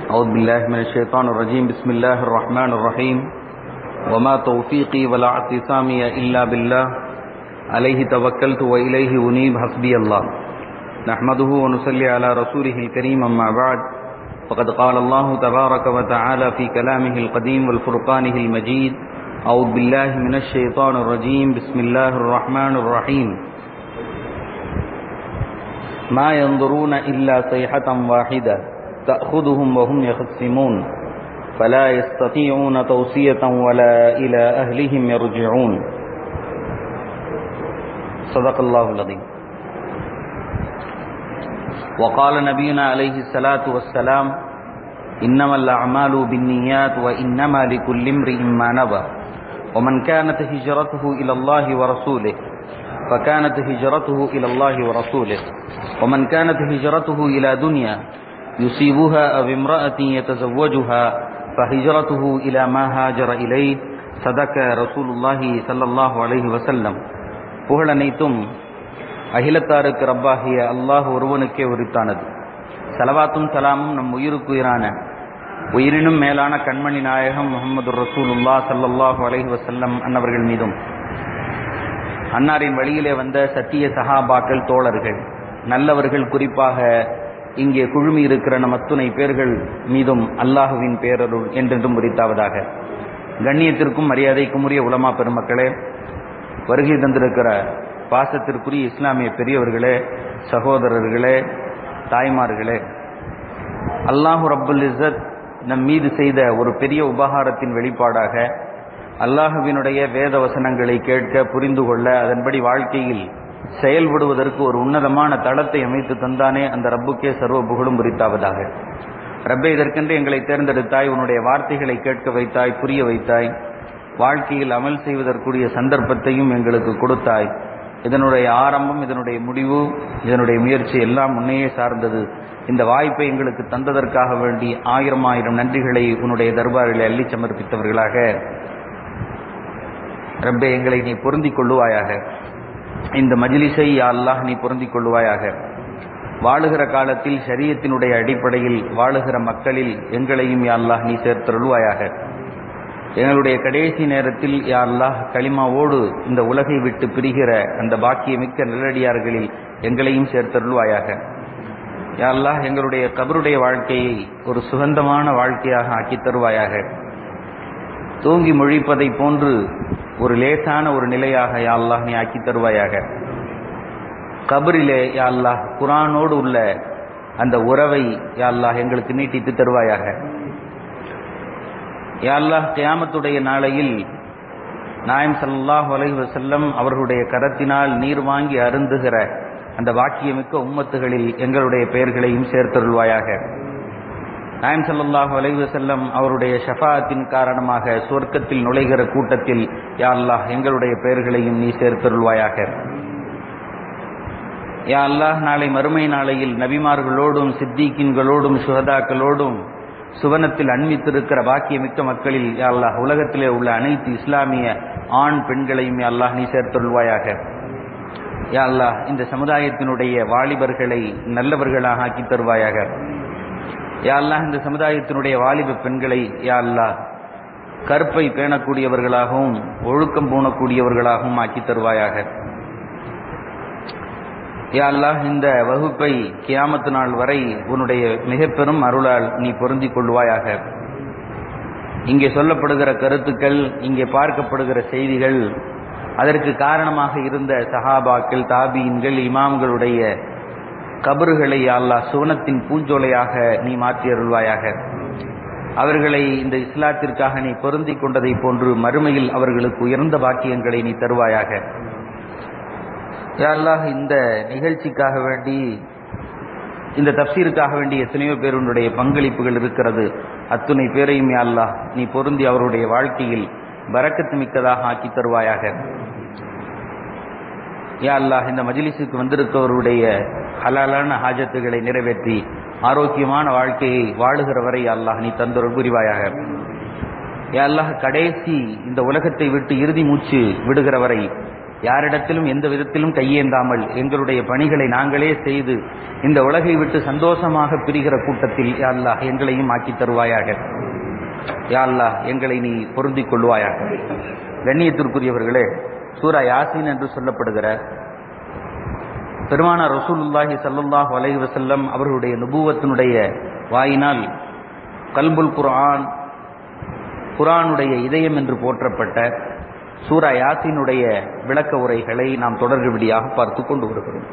أعوذ بالله من الشيطان الرجيم بسم الله الرحمن الرحيم وما توفيقي ولا اعتصامي إلا بالله عليه توكلت وإليه أنيب حسبي الله نحمده ونصلي على رسوله الكريم أما بعد فقد قال الله تبارك وتعالى في كلامه القديم والفرقانه المجيد أعوذ بالله من الشيطان الرجيم بسم الله الرحمن الرحيم ما ينظرون إلا صيحة واحدة تأخذهم وهم يخصمون فلا يستطيعون توصية ولا إلى أهلهم يرجعون صدق الله العظيم وقال نبينا عليه الصلاة والسلام إنما الأعمال بالنيات وإنما لكل امرئ ما نوى ومن كانت هجرته إلى الله ورسوله فكانت هجرته إلى الله ورسوله ومن كانت هجرته إلى دنيا يصيبها أو امرأة يتزوجها فهجرته إلى ما هاجر إليه صدق رسول الله صلى الله عليه وسلم புகழ் அனைத்தும் அகிலத்தாருக்கு ரப்பாகிய அல்லாஹ் ஒருவனுக்கே உரித்தானது சலவாத்தும் சலாமும் நம் உயிருக்குயிரான உயிரினும் மேலான கண்மணி நாயகம் முகமது ரசூலுல்லா சல்லல்லாஹு அலைஹி வசல்லம் அன்னவர்கள் மீதும் அன்னாரின் வழியிலே வந்த சத்திய சஹாபாக்கள் தோழர்கள் நல்லவர்கள் குறிப்பாக இங்கே குழுமி இருக்கிற நம் அத்துணை பேர்கள் மீதும் அல்லாஹுவின் பேரருள் என்றென்றும் உரித்தாவதாக கண்ணியத்திற்கும் மரியாதைக்கும் உரிய உலமா பெருமக்களே வருகை தந்திருக்கிற பாசத்திற்குரிய இஸ்லாமிய பெரியவர்களே சகோதரர்களே தாய்மார்களே அல்லாஹு ரப்புல் இசத் நம் மீது செய்த ஒரு பெரிய உபகாரத்தின் வெளிப்பாடாக அல்லாஹுவினுடைய வேத வசனங்களை கேட்க புரிந்து கொள்ள அதன்படி வாழ்க்கையில் செயல்படுவதற்கு ஒரு உன்னதமான தளத்தை அமைத்து தந்தானே அந்த ரப்புக்கே சர்வ புகழும் புரித்தாவதாக ரப்பே இதற்கென்று எங்களை தேர்ந்தெடுத்தாய் உன்னுடைய வார்த்தைகளை கேட்க வைத்தாய் புரிய வைத்தாய் வாழ்க்கையில் அமல் செய்வதற்குரிய சந்தர்ப்பத்தையும் எங்களுக்கு கொடுத்தாய் இதனுடைய ஆரம்பம் இதனுடைய முடிவு இதனுடைய முயற்சி எல்லாம் முன்னையே சார்ந்தது இந்த வாய்ப்பை எங்களுக்கு தந்ததற்காக வேண்டி ஆயிரம் ஆயிரம் நன்றிகளை உன்னுடைய தர்பாரில் அள்ளி சமர்ப்பித்தவர்களாக ரப்பே எங்களை நீ பொருந்திக் கொள்ளுவாயாக இந்த மஜிலிசை அல்லாஹ் நீ பொருந்திக் கொள்ளுவாயாக வாழுகிற காலத்தில் சரியத்தினுடைய அடிப்படையில் வாழுகிற மக்களில் எங்களையும் அல்லாஹ் நீ சேர்த்தருள்வாயாக எங்களுடைய கடைசி நேரத்தில் யா அல்லாஹ் களிமாவோடு இந்த உலகை விட்டு பிரிகிற அந்த பாக்கியமிக்க நல்லடியார்களில் எங்களையும் சேர்த்தருள்வாயாக யா அல்லாஹ் எங்களுடைய கபருடைய வாழ்க்கையை ஒரு சுகந்தமான வாழ்க்கையாக ஆக்கி தருவாயாக தூங்கி மொழிப்பதை போன்று ஒரு லேசான ஒரு நிலையாக யா அல்லாஹ் நீ ஆக்கி தருவாயாக கபரிலே யா அல்லாஹ் குரானோடு உள்ள அந்த உறவை யா அல்லாஹ் எங்களுக்கு நீட்டித்து தருவாயாக யா அல்லாஹ் கியாமத்துடைய நாளையில் நாயம் சல்லாஹ் அலைஹி வசல்லம் அவர்களுடைய கரத்தினால் நீர் வாங்கி அருந்துகிற அந்த வாக்கியமிக்க உம்மத்துகளில் எங்களுடைய பெயர்களையும் சேர்த்தருள்வாயாக நாயம் சல்லாஹூ அலைஹி வசல்லம் அவருடைய ஷஃபாத்தின் காரணமாக சுவர்க்கத்தில் நுழைகிற கூட்டத்தில் யா அல்லாஹ் எங்களுடைய பெயர்களையும் நீ சேர்த்தருள்வாயாக யா அல்லாஹ் நாளை மறுமை நாளையில் நபிமார்களோடும் சித்திகின்களோடும் சுகதாக்களோடும் சுவனத்தில் அண்மித்திருக்கிற பாக்கியமிக்க மக்களில் யா அல்லாஹ் உலகத்திலே உள்ள அனைத்து இஸ்லாமிய ஆண் பெண்களையும் யா அல்லாஹ் நீ சேர்த்தொள்வாயாக யா அல்லாஹ் இந்த சமுதாயத்தினுடைய வாலிபர்களை நல்லவர்களாக ஆக்கி தருவாயாக யா அல்லாஹ் இந்த சமுதாயத்தினுடைய வாலிப பெண்களை யா அல்லாஹ் கற்பை பேணக்கூடியவர்களாகவும் ஒழுக்கம் பூணக்கூடியவர்களாகவும் ஆக்கி தருவாயாக யா அல்லாஹ் இந்த வகுப்பை கியாமத்து நாள் வரை உன்னுடைய மிக பெரும் அருளால் நீ பொருந்திக் கொள்வாயாக இங்கே சொல்லப்படுகிற கருத்துக்கள் இங்கே பார்க்கப்படுகிற செய்திகள் அதற்கு காரணமாக இருந்த சஹாபாக்கள் தாபீன்கள் இமாம்களுடைய கபறுகளை அல்லாஹ் சுவனத்தின் பூஞ்சோலையாக நீ மாற்றி அருள்வாயாக அவர்களை இந்த இஸ்லாத்திற்காக நீ பொருந்திக் கொண்டதை போன்று மறுமையில் அவர்களுக்கு உயர்ந்த பாக்கியங்களை நீ தருவாயாக யாரெல்லாம் இந்த நிகழ்ச்சிக்காக வேண்டி இந்த தப்சீருக்காக வேண்டி எத்தனையோ பேருடைய பங்களிப்புகள் இருக்கிறது அத்துணை பேரையும் அல்லாஹ் நீ பொருந்தி அவருடைய வாழ்க்கையில் பறக்கத்து மிக்கதாக ஆக்கி தருவாயாக யா அல்லாஹ் இந்த மஜிலிசுக்கு வந்திருக்கவருடைய ஹலாலான ஹாஜத்துகளை நிறைவேற்றி ஆரோக்கியமான வாழ்க்கையை வாழுகிற வரை அல்லாஹ் நீ தந்தொரு புரிவாயாக யா அல்லாஹ் கடைசி இந்த உலகத்தை விட்டு இறுதி மூச்சு விடுகிற வரை யாரிடத்திலும் எந்த விதத்திலும் கையேந்தாமல் எங்களுடைய பணிகளை நாங்களே செய்து இந்த உலகை விட்டு சந்தோஷமாக பிரிகிற கூட்டத்தில் யா அல்லாஹ் எங்களையும் ஆக்கி தருவாயாக யா அல்லாஹ் எங்களை நீ பொருந்திக் கொள்வாயாக கண்ணியத்திற்குரியவர்களே சூரா யாசீன் என்று சொல்லப்படுகிற பெருமான ரசூலுல்லாஹி ஸல்லல்லாஹு அலைஹி வஸல்லம் அவர்களுடைய நுபுவத்தினுடைய வாயினால் கல்புல் குர்ஆன் குர்ஆனுடைய இதயம் என்று போற்றப்பட்ட சூரா யாசீனுடைய விளக்க உரைகளை நாம் தொடர்படியாக பார்த்து கொண்டு வருகிறோம்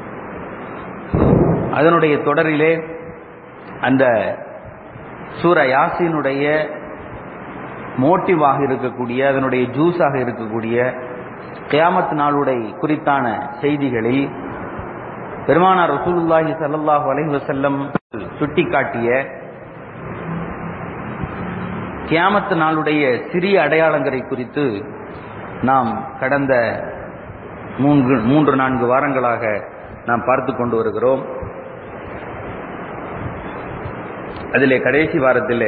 அதனுடைய தொடரிலே அந்த சூரா யாசீனுடைய மோட்டிவாக இருக்கக்கூடிய அதனுடைய ஜூஸாக இருக்கக்கூடிய கியாமத் நாளுடைய குறித்தான செய்திகளில் பெருமானார் ரசூலுல்லாஹி ஸல்லல்லாஹு அலைஹி வஸல்லம் சுட்டிக்காட்டிய கியாமத் நாளுடைய சிறிய அடையாளங்களை குறித்து நாம் கடந்த மூன்று மூன்று நான்கு வாரங்களாக நாம் பார்த்து கொண்டு வருகிறோம் அதிலே கடைசி வாரத்திலே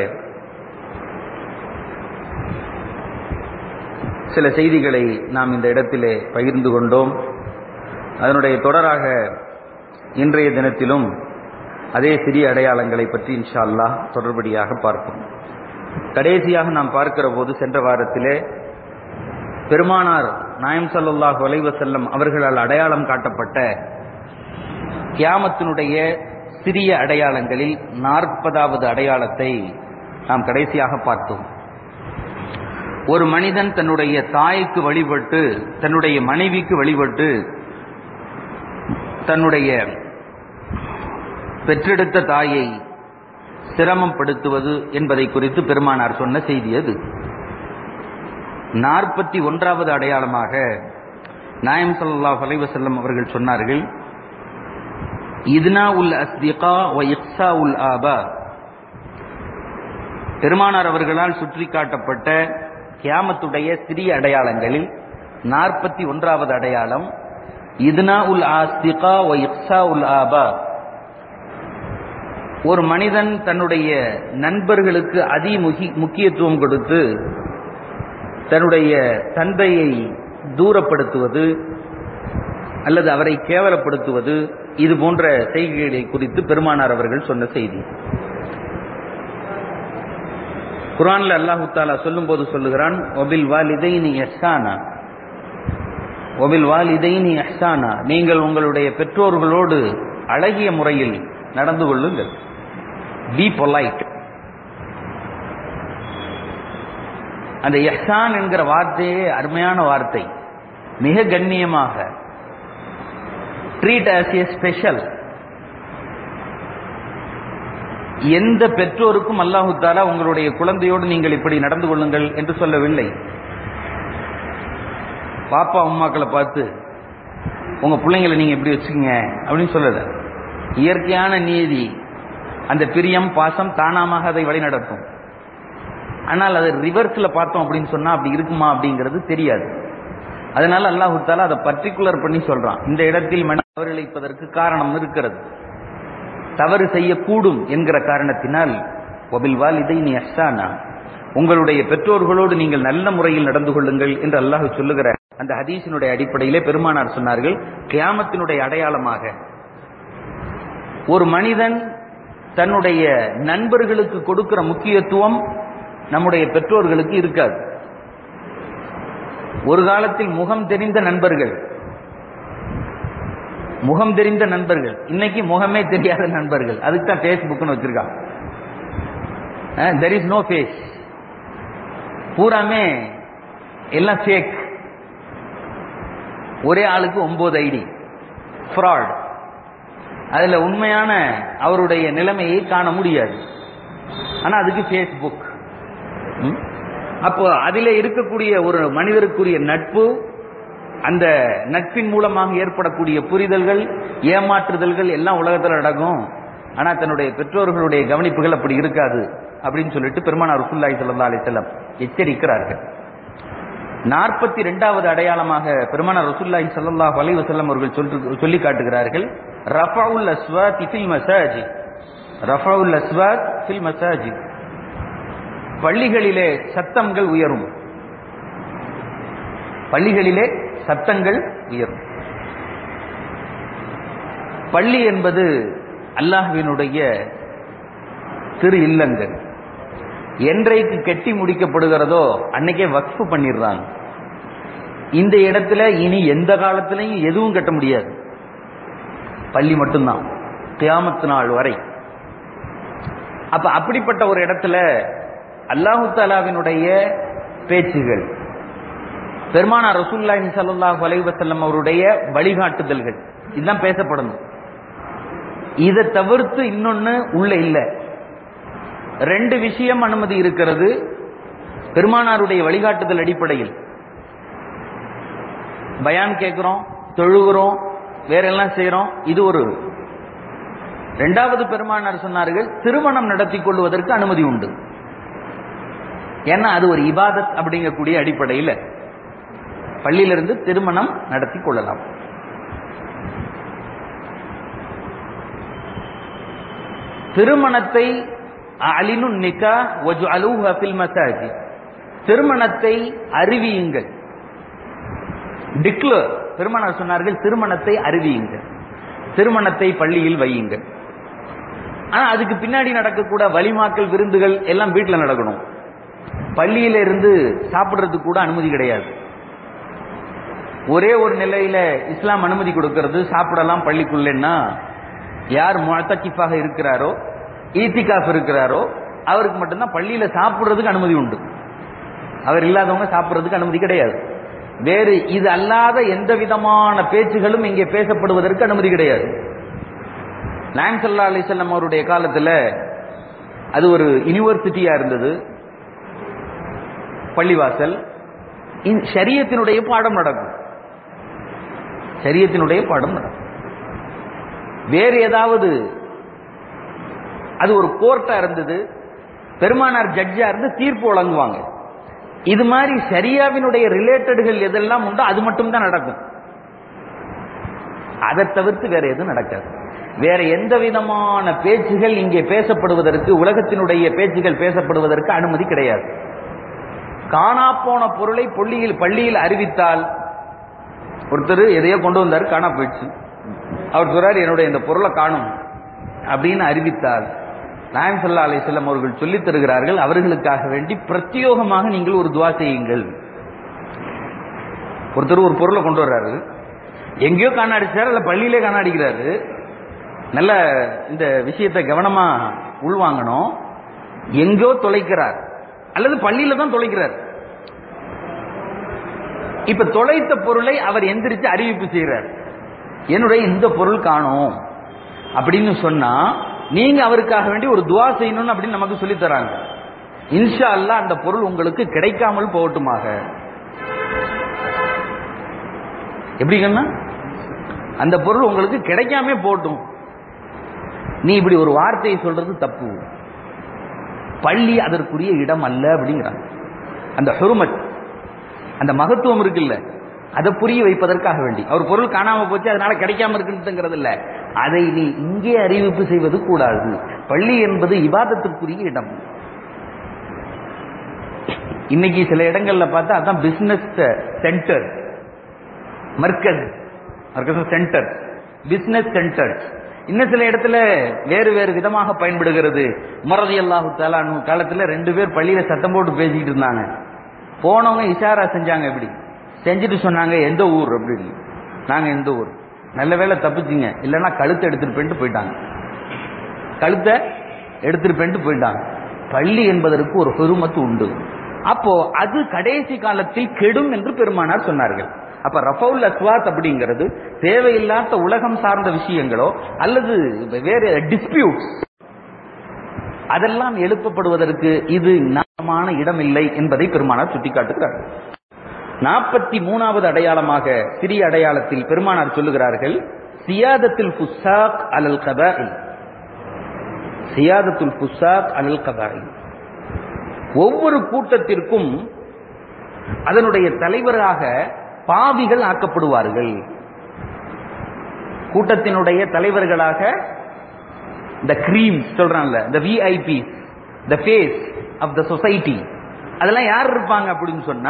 சில செய்திகளை நாம் இந்த இடத்திலே பகிர்ந்து கொண்டோம் அதனுடைய தொடராக இன்றைய தினத்திலும் அதே சிறிய அடையாளங்களை பற்றி இன்ஷா அல்லாஹ் தொடர்படியாக பார்ப்போம் கடைசியாக நாம் பார்க்கிற போது சென்ற வாரத்திலே பெருமானார் நாயம் சல்லாஹ் வலைவசல்லம் அவர்களால் அடையாளம் காட்டப்பட்ட கியாமத்தினுடைய சிறிய அடையாளங்களில் நாற்பதாவது அடையாளத்தை நாம் கடைசியாக பார்த்தோம் ஒரு மனிதன் தன்னுடைய தாய்க்கு வழிபட்டு தன்னுடைய மனைவிக்கு வழிபட்டு தன்னுடைய பெற்றெடுத்த தாயை சிரமப்படுத்துவது என்பதை குறித்து பெருமானார் சொன்ன செய்தி அது நாற்பத்தி ஒன்றாவது அடையாளமாக நாயம் சல்லாஹ் அலைவசல்லம் அவர்கள் சொன்னார்கள் இதுனா உல் அஸ்திகா ஒ இக்ஸா உல் ஆபா பெருமானார் அவர்களால் சுற்றி காட்டப்பட்ட கியாமத்துடைய சிறிய அடையாளங்களில் நாற்பத்தி ஒன்றாவது அடையாளம் இதுனா உல் ஆஸ்திகா ஒ இக்ஸா உல் ஆபா ஒரு மனிதன் தன்னுடைய நண்பர்களுக்கு அதி முக்கியத்துவம் கொடுத்து தன்னுடைய தந்தையை தூரப்படுத்துவது அல்லது அவரை கேவலப்படுத்துவது இது போன்ற செய்கைகளை குறித்து பெருமானார் அவர்கள் சொன்ன செய்தி குரான்ல அல்லாஹு தாலா சொல்லும் போது சொல்லுகிறான் ஒபில் வாலிதைனி எஹ்சானா ஒபில் வாலிதைனி எஹ்சானா நீங்கள் உங்களுடைய பெற்றோர்களோடு அழகிய முறையில் நடந்து கொள்ளுங்கள் பி பொலைட் அந்த எஹ்சான் என்கிற வார்த்தையே அருமையான வார்த்தை மிக கண்ணியமாக ட்ரீட் ஆஸ் ஏ ஸ்பெஷல் எந்த பெற்றோருக்கும் அல்லாஹு தாலா உங்களுடைய குழந்தையோடு நீங்கள் இப்படி நடந்து கொள்ளுங்கள் என்று சொல்லவில்லை பாப்பா அம்மாக்களை பார்த்து உங்க பிள்ளைங்களை நீங்க இப்படி வச்சுக்கங்க அப்படின்னு சொல்லல இயற்கையான நீதி அந்த பிரியம் பாசம் தானாமாக அதை வழிநடத்தும் ஆனால் அது ரிவர்ஸ்ல பார்த்தோம் அப்படின்னு சொன்னா அப்படி இருக்குமா அப்படிங்கிறது தெரியாது அதனால அல்லாஹு தாலா அதை பர்டிகுலர் பண்ணி சொல்றான் இந்த இடத்தில் மன தவறிழைப்பதற்கு காரணம் இருக்கிறது தவறு செய்யக்கூடும் என்கிற காரணத்தினால் ஒபில்வால் இதை நீ அஷ்டானா உங்களுடைய பெற்றோர்களோடு நீங்கள் நல்ல முறையில் நடந்து கொள்ளுங்கள் என்று அல்லாஹ் சொல்லுகிற அந்த ஹதீஸினுடைய அடிப்படையிலே பெருமானார் சொன்னார்கள் கியாமத்தினுடைய அடையாளமாக ஒரு மனிதன் தன்னுடைய நண்பர்களுக்கு கொடுக்கிற முக்கியத்துவம் நம்முடைய பெற்றோர்களுக்கு இருக்காது ஒரு காலத்தில் முகம் தெரிந்த நண்பர்கள் முகம் தெரிந்த நண்பர்கள் இன்னைக்கு முகமே தெரியாத நண்பர்கள் அதுக்கு தான் பேஸ்புக்னு வச்சிருக்காங்க தெர் இஸ் நோ ஃபேஸ் பூராமே எல்லாம் ஃபேக் ஒரே ஆளுக்கு ஒன்பது ஐடி ஃப்ராட் அதுல உண்மையான அவருடைய நிலைமையை காண முடியாது ஆனா அதுக்கு ஃபேஸ்புக் அப்போ அதிலே இருக்கக்கூடிய ஒரு மனிதருக்குரிய நட்பு அந்த நட்பின் மூலமாக ஏற்படக்கூடிய புரிதல்கள் ஏமாற்றுதல்கள் எல்லாம் உலகத்தில் நடக்கும் ஆனா தன்னுடைய பெற்றோர்களுடைய கவனிப்புகள் அப்படி இருக்காது அப்படின்னு சொல்லிட்டு பெருமானார் ரசூல்லாய் சல்லா அலிசல்லாம் எச்சரிக்கிறார்கள் நாற்பத்தி ரெண்டாவது அடையாளமாக பெருமானார் ரசூல்லாய் சல்லாஹ் அலி வசல்லம் அவர்கள் சொல்லி காட்டுகிறார்கள் ரஃபவுல் அஸ்வாத் ஃபில் மசாஜி ரஃபவுல் அஸ்வாத் ஃபில் மசாஜி பள்ளிகளிலே சத்தங்கள் உயரும் பள்ளிகளிலே சத்தங்கள் உயரும் பள்ளி என்பது அல்லாஹ்வினுடைய திரு இல்லங்கள் என்றைக்கு கெட்டி முடிக்கப்படுகிறதோ அன்னைக்கே வக்ஃபு பண்ணிடுறாங்க இந்த இடத்துல இனி எந்த காலத்திலையும் எதுவும் கட்ட முடியாது பள்ளி மட்டும்தான் கியாமத்து நாள் வரை அப்ப அப்படிப்பட்ட ஒரு இடத்துல அல்லாஹு தாலாவினுடைய பேச்சுகள் பெருமானா ரசூல்லாஹி ஸல்லல்லாஹு அலைஹி வஸல்லம் அவருடைய வழிகாட்டுதல்கள் இதுதான் பேசப்படணும் இதை தவிர்த்து இன்னொன்னு உள்ள இல்ல ரெண்டு விஷயம் அனுமதி இருக்கிறது பெருமானாருடைய வழிகாட்டுதல் அடிப்படையில் பயான் கேட்கிறோம் தொழுகிறோம் வேற எல்லாம் செய்யறோம் இது ஒரு இரண்டாவது பெருமானார் சொன்னார்கள் திருமணம் நடத்தி கொள்வதற்கு அனுமதி உண்டு ஏன்னா அது ஒரு இபாதத் அப்படிங்கக்கூடிய அடிப்படையில் பள்ளியிலிருந்து திருமணம் நடத்தி கொள்ளலாம் திருமணத்தை அலினு நிக்கா ஒஜு அலுஹ ஃபில் மசாஜி திருமணத்தை அறிவியுங்கள் டிக்ளர் பெருமானார் சொன்னார்கள் திருமணத்தை அறிவியுங்கள் திருமணத்தை பள்ளியில் வையுங்கள் ஆனா அதுக்கு பின்னாடி நடக்கக்கூட வழிமாக்கல் விருந்துகள் எல்லாம் வீட்டில் நடக்கணும் பள்ளியில இருந்து சாப்பிடுறதுக்கு கூட அனுமதி கிடையாது ஒரே ஒரு நிலையில இஸ்லாம் அனுமதி கொடுக்கிறது சாப்பிடலாம் பள்ளிக்குள்ளேன்னா யார் முழத்தக்கிஃபாக இருக்கிறாரோ ஈத்திகாஃப் இருக்கிறாரோ அவருக்கு மட்டும்தான் பள்ளியில சாப்பிடுறதுக்கு அனுமதி உண்டு அவர் இல்லாதவங்க சாப்பிடுறதுக்கு அனுமதி கிடையாது வேறு இது அல்லாத எந்த விதமான பேச்சுகளும் இங்கே பேசப்படுவதற்கு அனுமதி கிடையாது நாயம் சல்லா அலிசல்லம் அவருடைய காலத்துல அது ஒரு யூனிவர்சிட்டியா இருந்தது பள்ளிவாசல் ஷரியத்தினுடைய பாடம் நடக்கும் ஷரியத்தினுடைய பாடம் நடக்கும் வேறு ஏதாவது அது ஒரு கோர்ட்டா இருந்தது பெருமானார் ஜட்ஜா இருந்து தீர்ப்பு வழங்குவாங்க இது மாதிரி சரியாவினுடைய ரிலேட்டடுகள் எதெல்லாம் உண்டோ அது மட்டும் தான் நடக்கும் அதை தவிர்த்து வேற எதுவும் நடக்காது வேற எந்த விதமான பேச்சுகள் இங்கே பேசப்படுவதற்கு உலகத்தினுடைய பேச்சுகள் பேசப்படுவதற்கு அனுமதி கிடையாது காணா போன பொருளை பள்ளியில் பள்ளியில் அறிவித்தால் ஒருத்தர் எதையோ கொண்டு வந்தார் காணா போயிடுச்சு அவர் சொல்றாரு என்னுடைய இந்த பொருளை காணும் அப்படின்னு அறிவித்தால் நாயம் சல்லா அலிஸ்லாம் அவர்கள் சொல்லித் தருகிறார்கள் அவர்களுக்காக வேண்டி பிரத்யோகமாக நீங்கள் ஒரு துவா செய்யுங்கள் ஒருத்தர் ஒரு பொருளை கொண்டு வர்றாரு எங்கேயோ காணாடிச்சார் அல்ல பள்ளியிலே காணாடிக்கிறாரு நல்ல இந்த விஷயத்தை கவனமா உள்வாங்கணும் எங்கோ தொலைக்கிறார் அல்லது பள்ளியில தான் தொலைக்கிறார் இப்ப தொலைத்த பொருளை அவர் எந்திரிச்சு அறிவிப்பு செய்கிறார் என்னுடைய இந்த பொருள் காணும் அப்படின்னு சொன்னா நீங்க அவருக்காக வேண்டி ஒரு துவா செய்யணும்னு அப்படின்னு நமக்கு சொல்லி தராங்க இன்ஷா அல்லா அந்த பொருள் உங்களுக்கு கிடைக்காமல் போகட்டுமாக எப்படிங்கன்னா அந்த பொருள் உங்களுக்கு கிடைக்காம போட்டும் நீ இப்படி ஒரு வார்த்தையை சொல்றது தப்பு பள்ளி அதற்குரிய இடம் அல்ல அப்படிங்கிறாங்க அந்த ஹுருமத் அந்த மகத்துவம் இருக்குல்ல அதை புரிய வைப்பதற்காக வேண்டி அவர் பொருள் காணாம போச்சு அதனால கிடைக்காம இருக்குங்கிறது இல்ல அதை நீ இங்கே அறிவிப்பு செய்வது கூடாது பள்ளி என்பது இபாதத்திற்குரிய இடம் இன்னைக்கு சில இடங்கள்ல பார்த்தா அதான் பிசினஸ் சென்டர் மர்க்கஸ் மர்க்கஸ் சென்டர் பிசினஸ் சென்டர் இன்னும் சில இடத்துல வேறு வேறு விதமாக பயன்படுகிறது மறதி அல்லாஹு தாலானு காலத்துல ரெண்டு பேர் பள்ளியில சத்தம் போட்டு பேசிக்கிட்டு இருந்தாங்க போனவங்க இஷாரா செஞ்சாங்க எப்படி செஞ்சுட்டு சொன்னாங்க எந்த ஊர் அப்படின்னு நாங்க எந்த ஊர் நல்ல வேலை தப்பிச்சிங்க இல்லைன்னா கழுத்தை எடுத்துட்டு போயிட்டு போயிட்டாங்க கழுத்தை எடுத்துட்டு போயிட்டு போயிட்டாங்க பள்ளி என்பதற்கு ஒரு பெருமத்து உண்டு அப்போ அது கடைசி காலத்தில் கெடும் என்று பெருமானார் சொன்னார்கள் அப்ப ரஃபவுல் அஸ்வாத் அப்படிங்கிறது தேவையில்லாத உலகம் சார்ந்த விஷயங்களோ அல்லது வேறு டிஸ்பியூட்ஸ் அதெல்லாம் எழுப்பப்படுவதற்கு இது நியாயமான இடமில்லை என்பதை பெருமானார் சுட்டிக்காட்டுகிறார் நாற்பத்தி மூணாவது அடையாளமாக சிறிய அடையாளத்தில் பெருமானார் சொல்லுகிறார்கள் சியாதத்தில் புசாக் அலல் கபாயில் சியாதத்துல் புசாக் அலல் கபாயில் ஒவ்வொரு கூட்டத்திற்கும் அதனுடைய தலைவராக பாவிகள் ஆக்கப்படுவார்கள் கூட்டத்தினுடைய தலைவர்களாக த கிரீம் சொல்றான்ல the VIP the face of the society அதெல்லாம் யார் இருப்பாங்க அப்படின்னு சொன்னா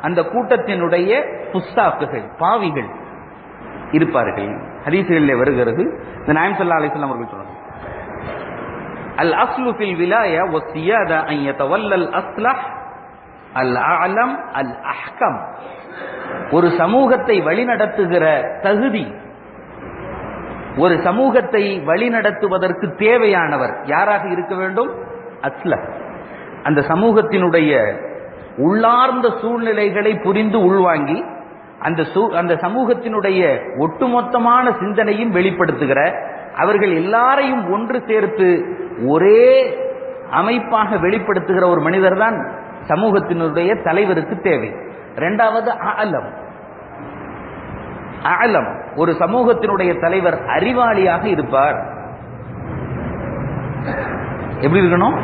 அந்த கூட்டத்தினுடைய புஸ்தாக்குகள் பாவிகள் இருப்பார்கள் ஹதீசுகளில் வருகிறது இந்த நாயம் சல்லா அலிஸ்லாம் அவர்கள் சொன்னாங்க அல் அஸ்லு ஃபில் விலாய வசியாத அன் யதவல்லல் அஸ்லஹ் அல் அலம் அல் அஹ்கம் ஒரு சமூகத்தை வழிநடத்துகிற தகுதி ஒரு சமூகத்தை வழிநடத்துவதற்கு தேவையானவர் யாராக இருக்க வேண்டும் அஸ்ல அந்த சமூகத்தினுடைய உள்ளார்ந்த சூழ்நிலைகளை புரிந்து உள்வாங்கி அந்த அந்த சமூகத்தினுடைய ஒட்டுமொத்தமான சிந்தனையும் வெளிப்படுத்துகிற அவர்கள் எல்லாரையும் ஒன்று சேர்த்து ஒரே அமைப்பாக வெளிப்படுத்துகிற ஒரு மனிதர் தான் சமூகத்தினுடைய தலைவருக்கு தேவை இரண்டாவது ஆலம் ஆலம் ஒரு சமூகத்தினுடைய தலைவர் அறிவாளியாக இருப்பார் எப்படி இருக்கணும்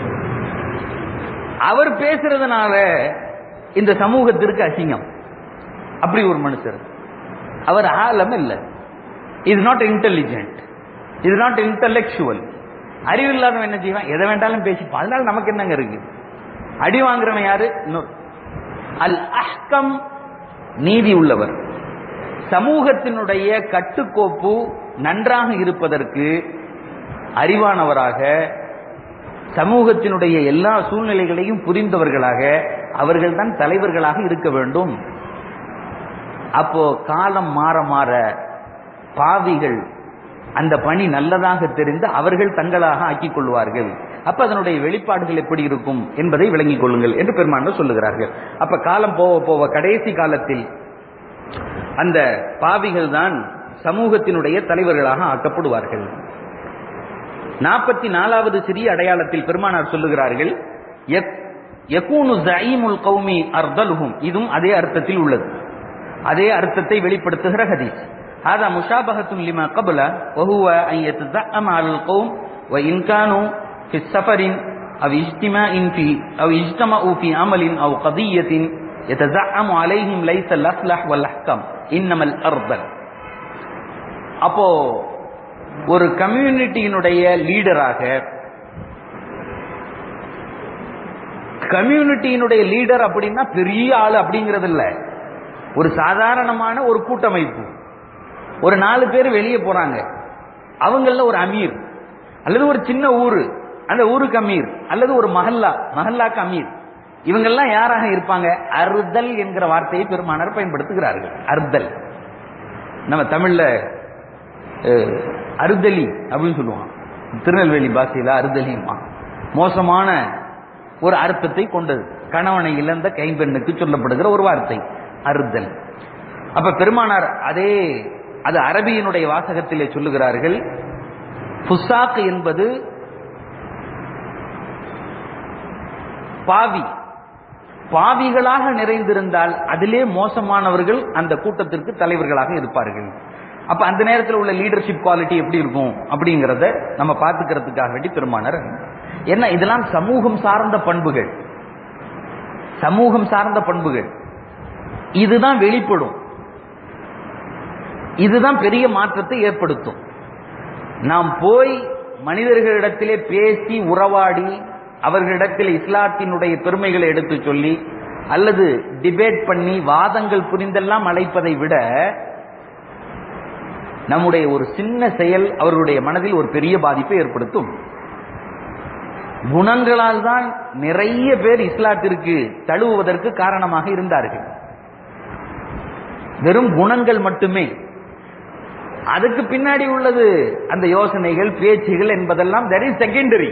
அவர் பேசுறதுனால இந்த சமூகத்திற்கு அசிங்கம் அப்படி ஒரு மனுஷர் அவர் ஆலம் இல்லை is not intelligent is not intellectual அறிவு இல்லாதவன் என்ன செய்வான் எதை வேண்டாலும் பேசிப்பான் அதனால நமக்கு என்னங்க இருக்கு அடி வாங்குறவன் யாரு இன்னொரு அல் அஹ்கம் நீதி உள்ளவர் சமூகத்தினுடைய கட்டுக்கோப்பு நன்றாக இருப்பதற்கு அறிவானவராக சமூகத்தினுடைய எல்லா சூழ்நிலைகளையும் புரிந்தவர்களாக அவர்கள் தான் தலைவர்களாக இருக்க வேண்டும் அப்போ காலம் மாற மாற பாவிகள் அந்த பணி நல்லதாக தெரிந்து அவர்கள் தங்களாக ஆக்கிக் கொள்வார்கள் அப்ப அதனுடைய வெளிப்பாடுகள் எப்படி இருக்கும் என்பதை விளங்கிக் கொள்ளுங்கள் என்று பெருமானார் சொல்லுகிறார்கள் அப்ப காலம் போக போக கடைசி காலத்தில் அந்த பாவிகள் தான் சமூகத்தினுடைய தலைவர்களாக ஆக்கப்படுவார்கள் நாற்பத்தி நாலாவது சிறிய அடையாளத்தில் பெருமானார் சொல்லுகிறார்கள் யகூனு ஜயீமுல் கௌமி அர்தலுகும் இதுவும் அதே அர்த்தத்தில் உள்ளது அதே அர்த்தத்தை வெளிப்படுத்துகிற ஹதீஸ் هذا مشابهة لما قبل وهو أن يتزعم على القوم وإن كانوا في السفر أو اجتماع في أو اجتمعوا في عمل أو قضية يتزعم عليهم ليس الأصلح والأحكم إنما الأرض அப்போ ஒரு கம்யூனிட்டியினுடைய லீடராக கம்யூனிட்டியினுடைய லீடர் அப்படின்னா பெரிய ஆளு அப்படிங்கிறது இல்ல ஒரு சாதாரணமான ஒரு கூட்டமைப்பு ஒரு நாலு பேர் வெளியே போறாங்க அவங்கள ஒரு அமீர் அல்லது ஒரு சின்ன ஊரு அந்த ஊருக்கு அமீர் அல்லது ஒரு மஹல்லா மஹல்லாக்கு அமீர் இவங்கெல்லாம் யாராக இருப்பாங்க அறுதல் என்கிற வார்த்தையை பெருமானார் பயன்படுத்துகிறார்கள் அறுதல் நம்ம தமிழ்ல அறுதலி அப்படின்னு சொல்லுவாங்க திருநெல்வேலி பாஷையில அறுதலியுமா மோசமான ஒரு அர்த்தத்தை கொண்டது கணவனை இழந்த கைம்பெண்ணுக்கு சொல்லப்படுகிற ஒரு வார்த்தை அறுதல் அப்ப பெருமானார் அதே அது அரபியினுடைய வாசகத்திலே சொல்லுகிறார்கள் புசாக் என்பது பாவி பாவிகளாக நிறைந்திருந்தால் அதிலே மோசமானவர்கள் அந்த கூட்டத்திற்கு தலைவர்களாக இருப்பார்கள் அப்ப அந்த நேரத்தில் உள்ள லீடர்ஷிப் குவாலிட்டி எப்படி இருக்கும் அப்படிங்கறத நம்ம பார்த்துக்கிறதுக்காக வேண்டி பெருமானர் என்ன இதெல்லாம் சமூகம் சார்ந்த பண்புகள் சமூகம் சார்ந்த பண்புகள் இதுதான் வெளிப்படும் இதுதான் பெரிய மாற்றத்தை ஏற்படுத்தும் நாம் போய் மனிதர்களிடத்திலே பேசி உறவாடி அவர்களிடத்தில் இஸ்லாத்தினுடைய பெருமைகளை எடுத்து சொல்லி அல்லது டிபேட் பண்ணி வாதங்கள் புரிந்தெல்லாம் அழைப்பதை விட நம்முடைய ஒரு சின்ன செயல் அவர்களுடைய மனதில் ஒரு பெரிய பாதிப்பை ஏற்படுத்தும் குணங்களால் தான் நிறைய பேர் இஸ்லாத்திற்கு தழுவுவதற்கு காரணமாக இருந்தார்கள் வெறும் குணங்கள் மட்டுமே அதுக்கு பின்னாடி உள்ளது அந்த யோசனைகள் பேச்சுகள் என்பதெல்லாம் தட் இஸ் செகண்டரி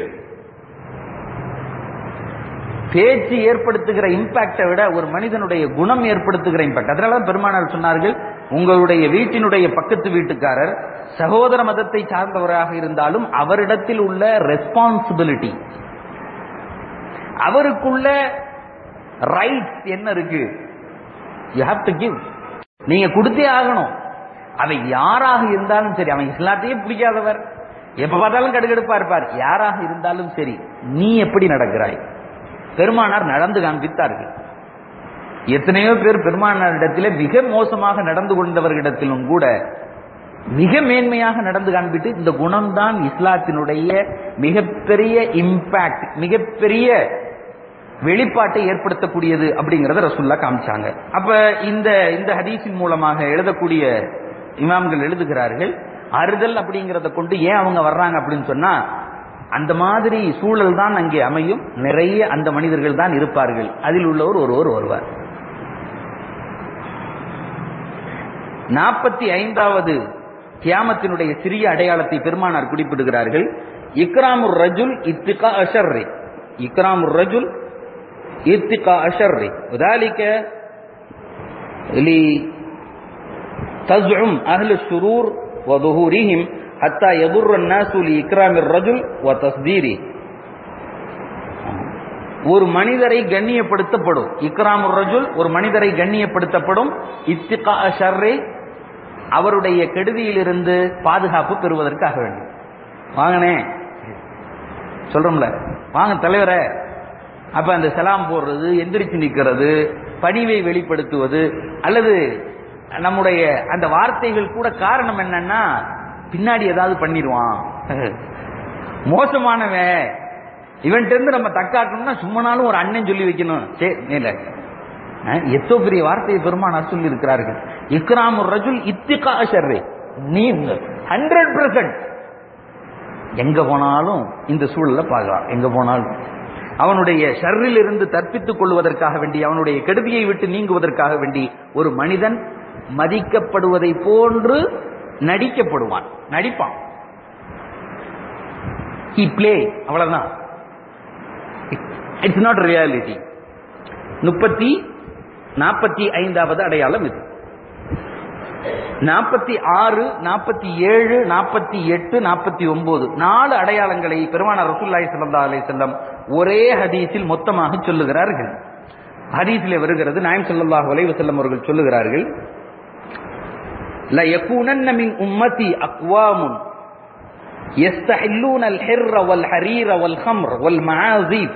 பேச்சு ஏற்படுத்துகிற இம்பாக்டை விட ஒரு மனிதனுடைய குணம் ஏற்படுத்துகிற இம்பாக்ட் அதனால பெருமானார் சொன்னார்கள் உங்களுடைய வீட்டினுடைய பக்கத்து வீட்டுக்காரர் சகோதர மதத்தை சார்ந்தவராக இருந்தாலும் அவரிடத்தில் உள்ள ரெஸ்பான்சிபிலிட்டி அவருக்குள்ள ரைட்ஸ் என்ன இருக்கு யூ ஹாவ் டு கிவ் நீங்க கொடுத்தே ஆகணும் அவன் யாராக இருந்தாலும் சரி அவன் இஸ்லாத்தையே பிடிக்காதவர் எப்ப பார்த்தாலும் கடுகடுப்பா இருப்பார் யாராக இருந்தாலும் சரி நீ எப்படி நடக்கிறாய் பெருமானார் நடந்து காண்பித்தார்கள் எத்தனையோ பேர் பெருமானாரிடத்திலே மிக மோசமாக நடந்து கொண்டவர்களிடத்திலும் கூட மிக மேன்மையாக நடந்து காண்பிட்டு இந்த குணம்தான் இஸ்லாத்தினுடைய மிகப்பெரிய இம்பாக்ட் மிகப்பெரிய வெளிப்பாட்டை ஏற்படுத்தக்கூடியது அப்படிங்கறத ரசூல்லா காமிச்சாங்க அப்ப இந்த இந்த ஹதீஸின் மூலமாக எழுதக்கூடிய இமாம்கள் எழுதுகிறார்கள் அறுதல் அப்படிங்கறத கொண்டு ஏன் அவங்க வர்றாங்க அப்படின்னு சொன்னா அந்த மாதிரி சூழல் தான் அங்கே அமையும் நிறைய அந்த மனிதர்கள் தான் இருப்பார்கள் அதில் உள்ளவர் ஒருவர் வருவார் நாற்பத்தி ஐந்தாவது கியாமத்தினுடைய சிறிய அடையாளத்தை பெருமானார் குறிப்பிடுகிறார்கள் இக்ராமுர் ரஜுல் இத்திகா அஷர்ரி இக்ராமுர் ரஜுல் இத்திகா அஷர்ரி உதாலிக்க تزعم أهل السرور وظهورهم حتى يضر الناس لإكرام الرجل وتصديره ஒரு மனிதரை கண்ணியப்படுத்தப்படும் இக்ராமுர் ரஜுல் ஒரு மனிதரை கண்ணியப்படுத்தப்படும் இத்திகா ஷர்ரே அவருடைய கெடுதியிலிருந்து பாதுகாப்பு பெறுவதற்காக வேண்டும் வாங்கனே சொல்றோம்ல வாங்க தலைவரே அப்ப அந்த செலாம் போடுறது எந்திரிச்சு நிற்கிறது பணிவை வெளிப்படுத்துவது அல்லது நம்முடைய அந்த வார்த்தைகள் கூட காரணம் என்னன்னா பின்னாடி ஏதாவது பண்ணிடுவான் மோசமானவன் இவன்ட்டு இருந்து நம்ம தக்காக்கணும்னா சும்மனாலும் ஒரு அண்ணன் சொல்லி வைக்கணும் சரி இல்ல எத்தோ பெரிய வார்த்தையை பெருமானார் சொல்லி இருக்கிறார்கள் இக்ராம் ரஜுல் இத்திகா ஷர்ரே நீ ஹண்ட்ரட் பெர்சன்ட் எங்க போனாலும் இந்த சூழல பார்க்கலாம் எங்க போனாலும் அவனுடைய ஷர்ரில் இருந்து தற்பித்துக் கொள்வதற்காக வேண்டி அவனுடைய கெடுதியை விட்டு நீங்குவதற்காக வேண்டி ஒரு மனிதன் மதிக்கப்படுவதை போன்று நடிக்கப்படுவான் நடிப்பான் ஹி பிளே அவ்வளவுதான் இட்ஸ் நாட் ரியாலிட்டி முப்பத்தி நாற்பத்தி ஐந்தாவது அடையாளம் இது நாற்பத்தி ஆறு நாற்பத்தி ஏழு நாற்பத்தி எட்டு நாற்பத்தி ஒன்பது நாலு அடையாளங்களை பெருமானார் ரசூல்லாய் சல்லா அலை செல்லம் ஒரே ஹதீஸில் மொத்தமாக சொல்லுகிறார்கள் ஹதீஸில் வருகிறது நாயம் சல்லாஹ் அலைவு செல்லம் அவர்கள் சொல்லுகிறார்கள் ليكونن من أمتي أقوام يستحلون الحر والحرير والخمر والمعازيف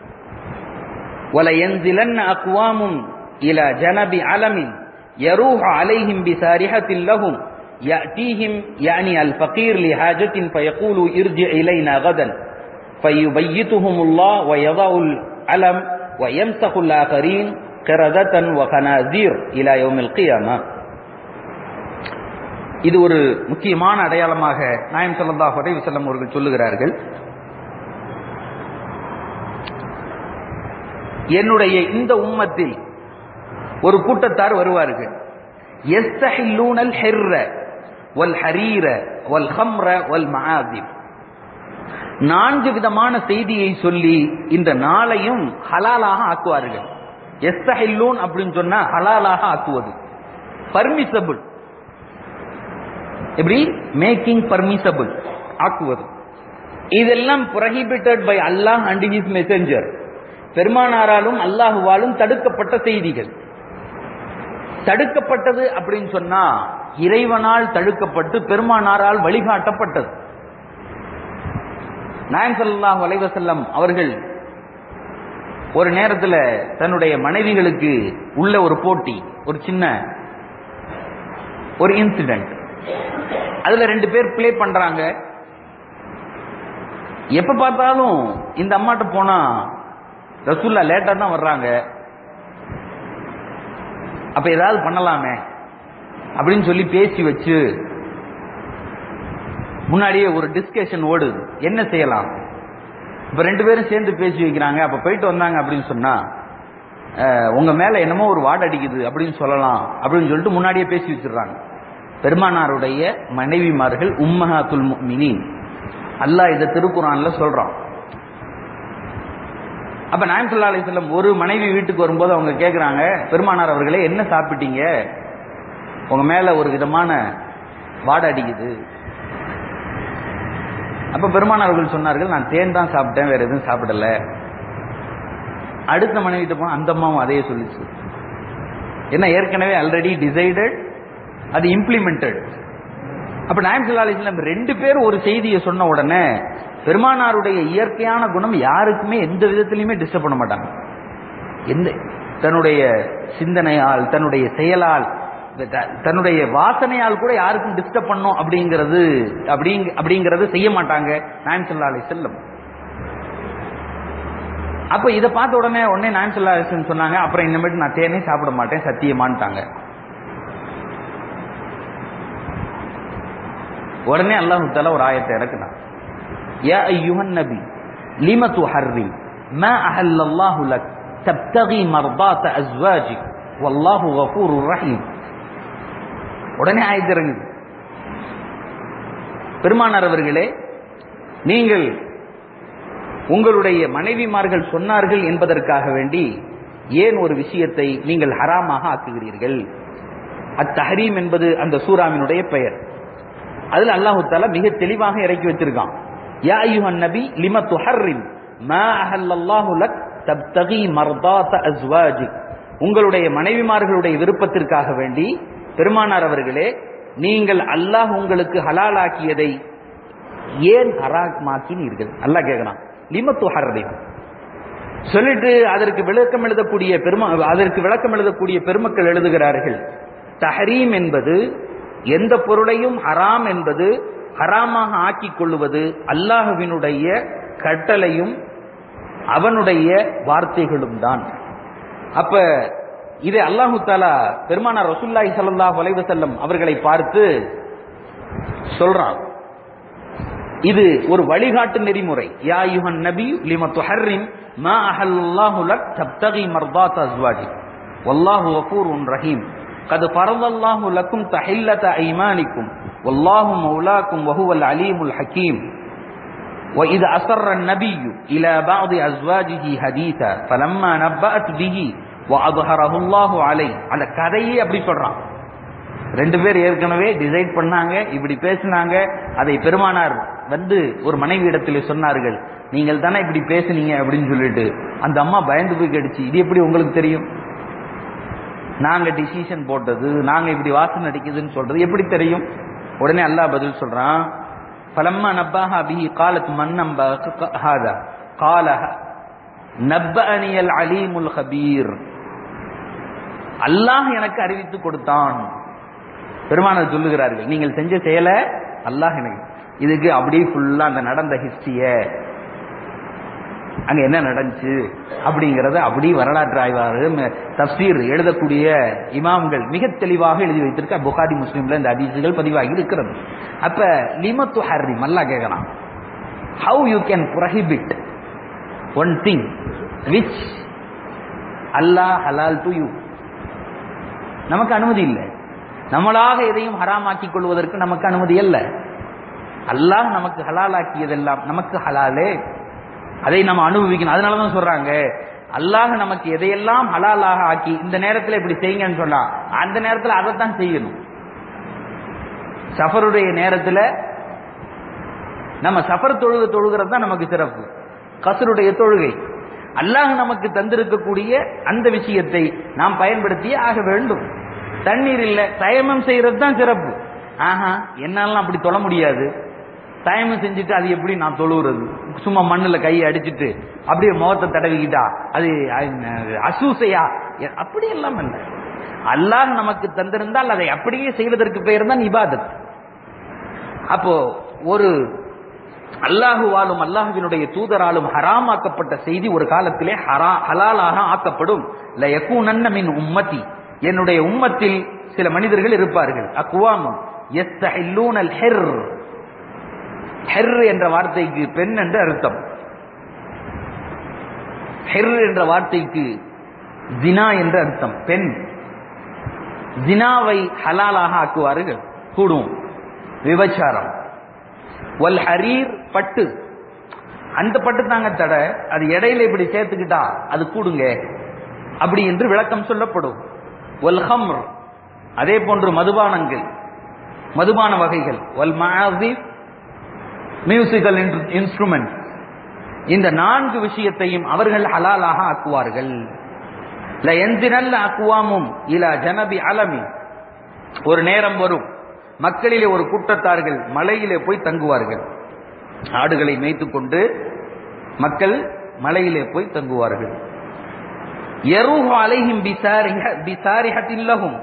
ولينزلن أقوام إلى جنب علم يروح عليهم بسارحة لهم يأتيهم يعني الفقير لحاجة فيقول ارجع إلينا غدا فيبيتهم الله ويضع العلم ويمسخ الآخرين قردة وخنازير إلى يوم القيامة இது ஒரு முக்கியமான அடையாளமாக நாயம் சல்லாஹ் அலைஹி வஸல்லம் அவர்கள் சொல்லுகிறார்கள் என்னுடைய இந்த உம்மத்தில் ஒரு கூட்டத்தார் வருவார்கள் எஸ்தஹில்லூனல் ஹெர்ர வல் ஹரீர வல் ஹம்ர வல் மஆதிப் நான்கு விதமான செய்தியை சொல்லி இந்த நாளையும் ஹலாலாக ஆக்குவார்கள் எஸ்தஹில்லூன் அப்படின்னு சொன்னா ஹலாலாக ஆக்குவது பர்மிசபிள் எப்படி மேக்கிங் பர்மிசபிள் ஆக்குவது இதெல்லாம் prohibited by Allah and his messenger பெருமானாராலும் அல்லாஹுவாலும் தடுக்கப்பட்ட செய்திகள் தடுக்கப்பட்டது அப்படின்னு சொன்னா இறைவனால் தடுக்கப்பட்டு பெருமானாரால் வழிகாட்டப்பட்டது நாயம் ஸல்லல்லாஹு அலைஹி வஸல்லம் அவர்கள் ஒரு நேரத்தில் தன்னுடைய மனைவிகளுக்கு உள்ள ஒரு போட்டி ஒரு சின்ன ஒரு இன்சிடென்ட் அதுல ரெண்டு பேர் ப்ளே பண்றாங்க எப்ப பார்த்தாலும் இந்த அம்மாட்ட போனா ரசூல்லா லேட்டா தான் வர்றாங்க அப்ப ஏதாவது பண்ணலாமே அப்படின்னு சொல்லி பேசி வச்சு முன்னாடியே ஒரு டிஸ்கஷன் ஓடுது என்ன செய்யலாம் இப்ப ரெண்டு பேரும் சேர்ந்து பேசி வைக்கிறாங்க அப்ப போயிட்டு வந்தாங்க அப்படின்னு சொன்னா அஹ், உங்க மேல என்னமோ ஒரு வாட அடிக்குது அப்படின்னு சொல்லலாம் அப்படின்னு சொல்லிட்டு முன்னாடியே பேசி வச்சிடுறாங்க பெருமானாருடைய மனைவிமார்கள் உம்மஹாத்துல் முஃமினீன் அல்லாஹ் இதை திருக்குறான்ல சொல்றான் அப்ப நாயம் சொல்லா அலிஸ்லம் ஒரு மனைவி வீட்டுக்கு வரும்போது அவங்க கேக்குறாங்க பெருமானார் அவர்களே என்ன சாப்பிட்டீங்க உங்க மேல ஒரு விதமான வாடை அடிக்குது அப்ப பெருமானார் அவர்கள் சொன்னார்கள் நான் தேன் தான் சாப்பிட்டேன் வேற எதுவும் சாப்பிடல அடுத்த மனைவிட்ட போனா அந்த அம்மாவும் அதையே சொல்லிச்சு என்ன ஏற்கனவே ஆல்ரெடி டிசைடட் அது இம்ப்ளிமெண்டட் அப்ப நாயம் சல்லா அலிஸ்லாம் ரெண்டு பேர் ஒரு செய்தியை சொன்ன உடனே பெருமானாருடைய இயற்கையான குணம் யாருக்குமே எந்த விதத்திலையுமே டிஸ்டர்ப் பண்ண மாட்டாங்க எந்த தன்னுடைய சிந்தனையால் தன்னுடைய செயலால் த- தன்னுடைய வாசனையால் கூட யாருக்கும் டிஸ்டர்ப் பண்ணும் அப்படிங்கிறது அப்படிங்க அப்படிங்கறது செய்ய மாட்டாங்க நாயம் சல்லா அலி செல்லம் அப்ப இதை பார்த்த உடனே உடனே நான் சொல்ல சொன்னாங்க அப்புறம் இனிமேட்டு நான் தேனே சாப்பிட மாட்டேன் சத்தியமான்ட்டாங்க உடனே அல்லாஹு தாலா ஒரு ஆயத்தை இறக்குனான் யா ஐயுஹன் நபி லிம துஹர்ரி ما أحل الله لك تبتغي مرضات أزواجك والله غفور رحيم உடனே ஆயத்து இறங்குது பெருமானார் அவர்களே நீங்கள் உங்களுடைய மனைவிமார்கள் சொன்னார்கள் என்பதற்காக வேண்டி ஏன் ஒரு விஷயத்தை நீங்கள் ஹராமாக ஆக்குகிறீர்கள் அத்தஹரீம் என்பது அந்த சூராவினுடைய பெயர் அதுல அல்லாஹு தாலா மிக தெளிவாக இறக்கி வச்சிருக்கான் யா அய்யுஹன் நபி லிம துஹர்ரிம் மா அஹல்லல்லாஹு லக் தப்தகி மர்தாத அஸ்வாஜிக் உங்களுடைய மனைவிமார்களுடைய விருப்பத்திற்காக வேண்டி பெருமானார் அவர்களே நீங்கள் அல்லாஹ் உங்களுக்கு ஹலாலாக்கியதை ஏன் ஹராமாக்கினீர்கள் அல்லாஹ் கேட்கிறான் லிமத்து ஹர்ரிம் சொல்லிட்டு அதற்கு விளக்கம் எழுதக்கூடிய பெரும அதற்கு விளக்கம் எழுதக்கூடிய பெருமக்கள் எழுதுகிறார்கள் தஹரீம் என்பது எந்த பொருளையும் ஹராம் என்பது ஹராமாக ஆக்கிக் கொள்ளுவது அல்லாஹுவினுடைய கட்டளையும் அவனுடைய வார்த்தைகளும் தான் அப்ப இதை அல்லாஹு தாலா பெருமானார் ரசூல்லாஹி ஸல்லல்லாஹு அலைஹி வஸல்லம் அவர்களை பார்த்து சொல்றான் இது ஒரு வழிகாட்டு நெறிமுறை யா யுஹன் நபி லிம துஹர்ரிம் மா அஹல்லாஹு லக் தப்தகி மர்தாத் அஸ்வாஜி வல்லாஹு கஃபூருன் ரஹீம் قد فرض الله لكم تحلة أيمانكم والله مولاكم وهو العليم الحكيم وإذا أسر النبي إلى بعض أزواجه حديثا فلما نبأت به وأظهره الله عليه அந்த கதையே அப்படி சொல்றான் ரெண்டு பேர் ஏற்கனவே டிசைட் பண்ணாங்க இப்படி பேசினாங்க அதை பெருமானார் வந்து ஒரு மனைவி இடத்துல சொன்னார்கள் நீங்கள் தானே இப்படி பேசுனீங்க அப்படின்னு சொல்லிட்டு அந்த அம்மா பயந்து போய் கடிச்சு இது எப்படி உங்களுக்கு தெரியும் நாங்க டிசிஷன் போட்டது நாங்க இப்படி வாசனை அடிக்குதுன்னு சொல்றது எப்படி தெரியும் உடனே அல்லாஹ் பதில் சொல்றான் பலம்மா நப்பாஹா பிஹி காலத் மன் நம்ப ஹாதா கால நப்பஅனியல் அலீமுல் ஹபீர் அல்லாஹ் எனக்கு அறிவித்து கொடுத்தான் பெருமானார் சொல்லுகிறார்கள் நீங்கள் செஞ்ச செயலை அல்லாஹ் எனக்கு இதுக்கு அப்படியே ஃபுல்லா அந்த நடந்த ஹிஸ்டரிய அங்க என்ன நடந்துச்சு அப்படிங்கறத அப்படி வரலாற்று ஆய்வாளர்கள் தப்சீர் எழுதக்கூடிய இமாம்கள் மிக தெளிவாக எழுதி வைத்திருக்க புகாரி முஸ்லீம்ல இந்த அதிசுகள் பதிவாகி இருக்கிறது அப்ப லிமத்து ஹர்ரி மல்லா கேட்கலாம் how you can prohibit one thing which Allah halal to you நமக்கு அனுமதி இல்லை நம்மளாக எதையும் ஹராமாக்கிக் கொள்வதற்கு நமக்கு அனுமதி அல்ல அல்லாஹ் நமக்கு ஹலாலாக்கியதெல்லாம் நமக்கு ஹலாலே அதை நம்ம அனுபவிக்கணும் அதனாலதான் சொல்றாங்க அல்லாஹ் நமக்கு எதையெல்லாம் ஹலாலாக ஆக்கி இந்த நேரத்தில் இப்படி செய்யுங்கன்னு சொன்னா அந்த நேரத்தில் அதைத்தான் செய்யணும் சஃபருடைய நேரத்தில் நம்ம சஃபர் தொழுக தொழுகிறது தான் நமக்கு சிறப்பு கசருடைய தொழுகை அல்லாஹ் நமக்கு தந்திருக்கக்கூடிய அந்த விஷயத்தை நாம் பயன்படுத்தியே ஆக வேண்டும் தண்ணீர் இல்ல தயமம் செய்யறது தான் சிறப்பு ஆஹா என்னாலாம் அப்படி தொழ முடியாது தயமம் செஞ்சுட்டு அது எப்படி நான் தொழுவுறது சும்மா மண்ணுல கையை அடிச்சிட்டு அப்படியே முகத்தை தடவிக்கிட்டா அது அசூசையா அப்படி எல்லாம் இல்லை அல்லாஹ் நமக்கு தந்திருந்தால் அதை அப்படியே செய்வதற்கு பெயர் தான் இபாதத் அப்போ ஒரு அல்லாஹுவாலும் அல்லாஹுவினுடைய தூதராலும் ஹராமாக்கப்பட்ட செய்தி ஒரு காலத்திலே ஹரா ஹலாலாக ஆக்கப்படும் ல யக்கூனன்ன மின் உம்மதி என்னுடைய உம்மத்தில் சில மனிதர்கள் இருப்பார்கள் அக்குவாமும் எஸ்தஹில்லூனல் ஹெர் ஹெர் என்ற வார்த்தைக்கு பெண் என்று அர்த்தம் ஹெர் என்ற வார்த்தைக்கு ஜினா என்று அர்த்தம் பெண் ஜினாவை ஹலாலாக ஆக்குவார்கள் கூடும் விபச்சாரம் வல் ஹரீர் பட்டு அந்த பட்டு தாங்க தடை அது இடையில இப்படி சேர்த்துக்கிட்டா அது கூடுங்க அப்படி என்று விளக்கம் சொல்லப்படும் வல் ஹம்ர் அதே போன்று மதுபானங்கள் மதுபான வகைகள் வல் மாசிப் மியூசிக்கல் இன்ஸ்ட்ருமெண்ட் இந்த நான்கு விஷயத்தையும் அவர்கள் ஹலாலாக ஆக்குவார்கள் அக்குவாமும் இலா ஜனபி அலமி ஒரு நேரம் வரும் மக்களிலே ஒரு கூட்டத்தார்கள் மலையிலே போய் தங்குவார்கள் ஆடுகளை மேய்த்து கொண்டு மக்கள் மலையிலே போய் தங்குவார்கள் எருஹு அலைஹிம் பிசாரிஹத்தில்லகும்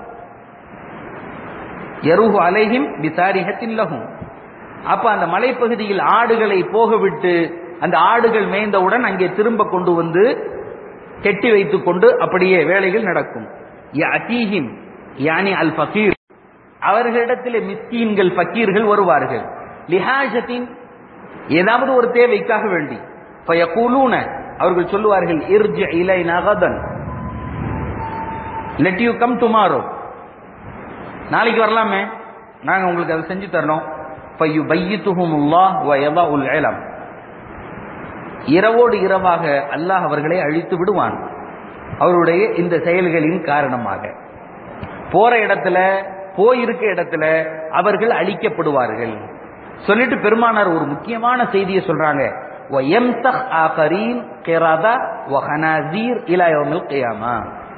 எருஹு அலைஹிம் பிசாரிஹத்தில்லகும் அப்ப அந்த மலைப்பகுதியில் ஆடுகளை போக விட்டு அந்த ஆடுகள் மேய்ந்தவுடன் அங்கே திரும்ப கொண்டு வந்து கெட்டி வைத்துக் கொண்டு அப்படியே வேலைகள் நடக்கும் யஅதீஹிம் யானி அல் ஃபகீர் அவர்களிடத்திலே மிஸ்கீன்கள் ஃபக்கீர்கள் வருவார்கள் லிஹாஜத்தின் ஏதாவது ஒரு தேவைக்காக வேண்டி ஃபயகூலூன அவர்கள் சொல்லுவார்கள் இர்ஜி இலைனா கதன் லெட் யூ கம் டுமாரோ நாளைக்கு வரலாமே நாங்க உங்களுக்கு அதை செஞ்சு தரணும் ஃபயு பையித்துஹுமுல்லாஹ் வ யதாஉல் இலம் இரவோடு இரவாக அல்லாஹ் அவர்களை அழித்து விடுவான் அவருடைய இந்த செயல்களின் காரணமாக போற இடத்துல போயிருக்க இடத்துல அவர்கள் அழிக்கப்படுவார்கள் சொல்லிட்டு பெருமானார் ஒரு முக்கியமான செய்தியை சொல்றாங்க وَيَمْسَخْ آخَرِينَ قِرَدَةً وَخَنَازِيرَ إِلَى يَوْمِ الْقِيَامَةِ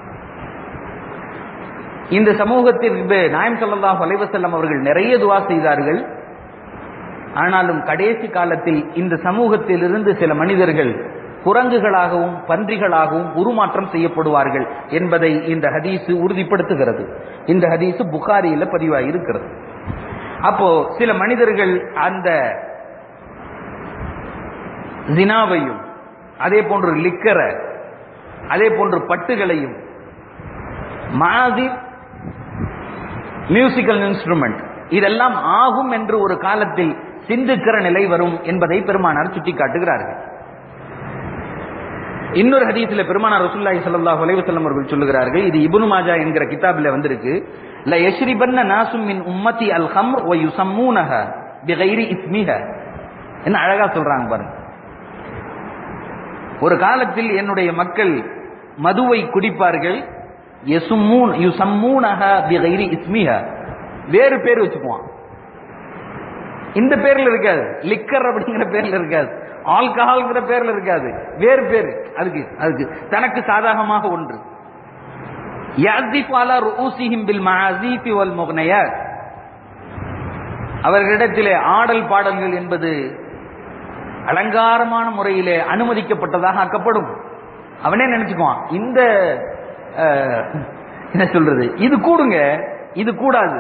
இந்த சமூகத்திற்கு நாயம் ஸல்லல்லாஹு அலைஹி வஸல்லம் அவர்கள் நிறைய துஆ செய்தார்கள் ஆனாலும் கடைசி காலத்தில் இந்த சமூகத்திலிருந்து சில மனிதர்கள் குரங்குகளாகவும் பன்றிகளாகவும் உருமாற்றம் செய்யப்படுவார்கள் என்பதை இந்த ஹதீஸ் உறுதிப்படுத்துகிறது இந்த ஹதீஸ் புகாரியில பதிவாகி இருக்கிறது அப்போ சில மனிதர்கள் அந்த ஜினாவையும் அதே போன்று லிக்கரை அதே போன்று பட்டுகளையும் மாதிரி மியூசிக்கல் இன்ஸ்ட்ருமெண்ட் இதெல்லாம் ஆகும் என்று ஒரு காலத்தில் சிந்திக்கிற நிலை வரும் என்பதை பெருமானார் சுட்டிக்காட்டுகிறார்கள் இன்னொரு ஹதீஸ்ல பெருமானார் ரசூலுல்லாஹி ஸல்லல்லாஹு அலைஹி வஸல்லம் அவர்கள் சொல்லுகிறார்கள் இது இப்னு மாஜா என்கிற கிதாபில் வந்திருக்கு ல யஷ்ரிபன்ன நாசும் மின் உம்மத்தி அல் ஹம்ர் வ யுஸம்மூனஹ பிகைரி இஸ்மிஹ என்ன அழகா சொல்றாங்க பாருங்க ஒரு காலத்தில் என்னுடைய மக்கள் மதுவை குடிப்பார்கள் யசும்மூன் யுசம்மூனஹ பிகைரி இஸ்மிஹ வேறு பேர் வச்சுக்குவான் இந்த பேர்ல இருக்காது லிக்கர் அப்படிங்கிற பேர்ல இருக்காது ஆல்கஹால்ங்கிற பேர்ல இருக்காது வேறு பேர் அதுக்கு அதுக்கு தனக்கு சாதகமாக ஒன்று யாசிஃப் அலா ரூசிஹிம் பில் மஅசீஃபி வல் முக்னயாத் அவர்களிடத்திலே ஆடல் பாடல்கள் என்பது அலங்காரமான முறையிலே அனுமதிக்கப்பட்டதாக ஆக்கப்படும் அவனே நினைச்சுக்குவான் இந்த அஹ், என்ன சொல்றது இது கூடுங்க இது கூடாது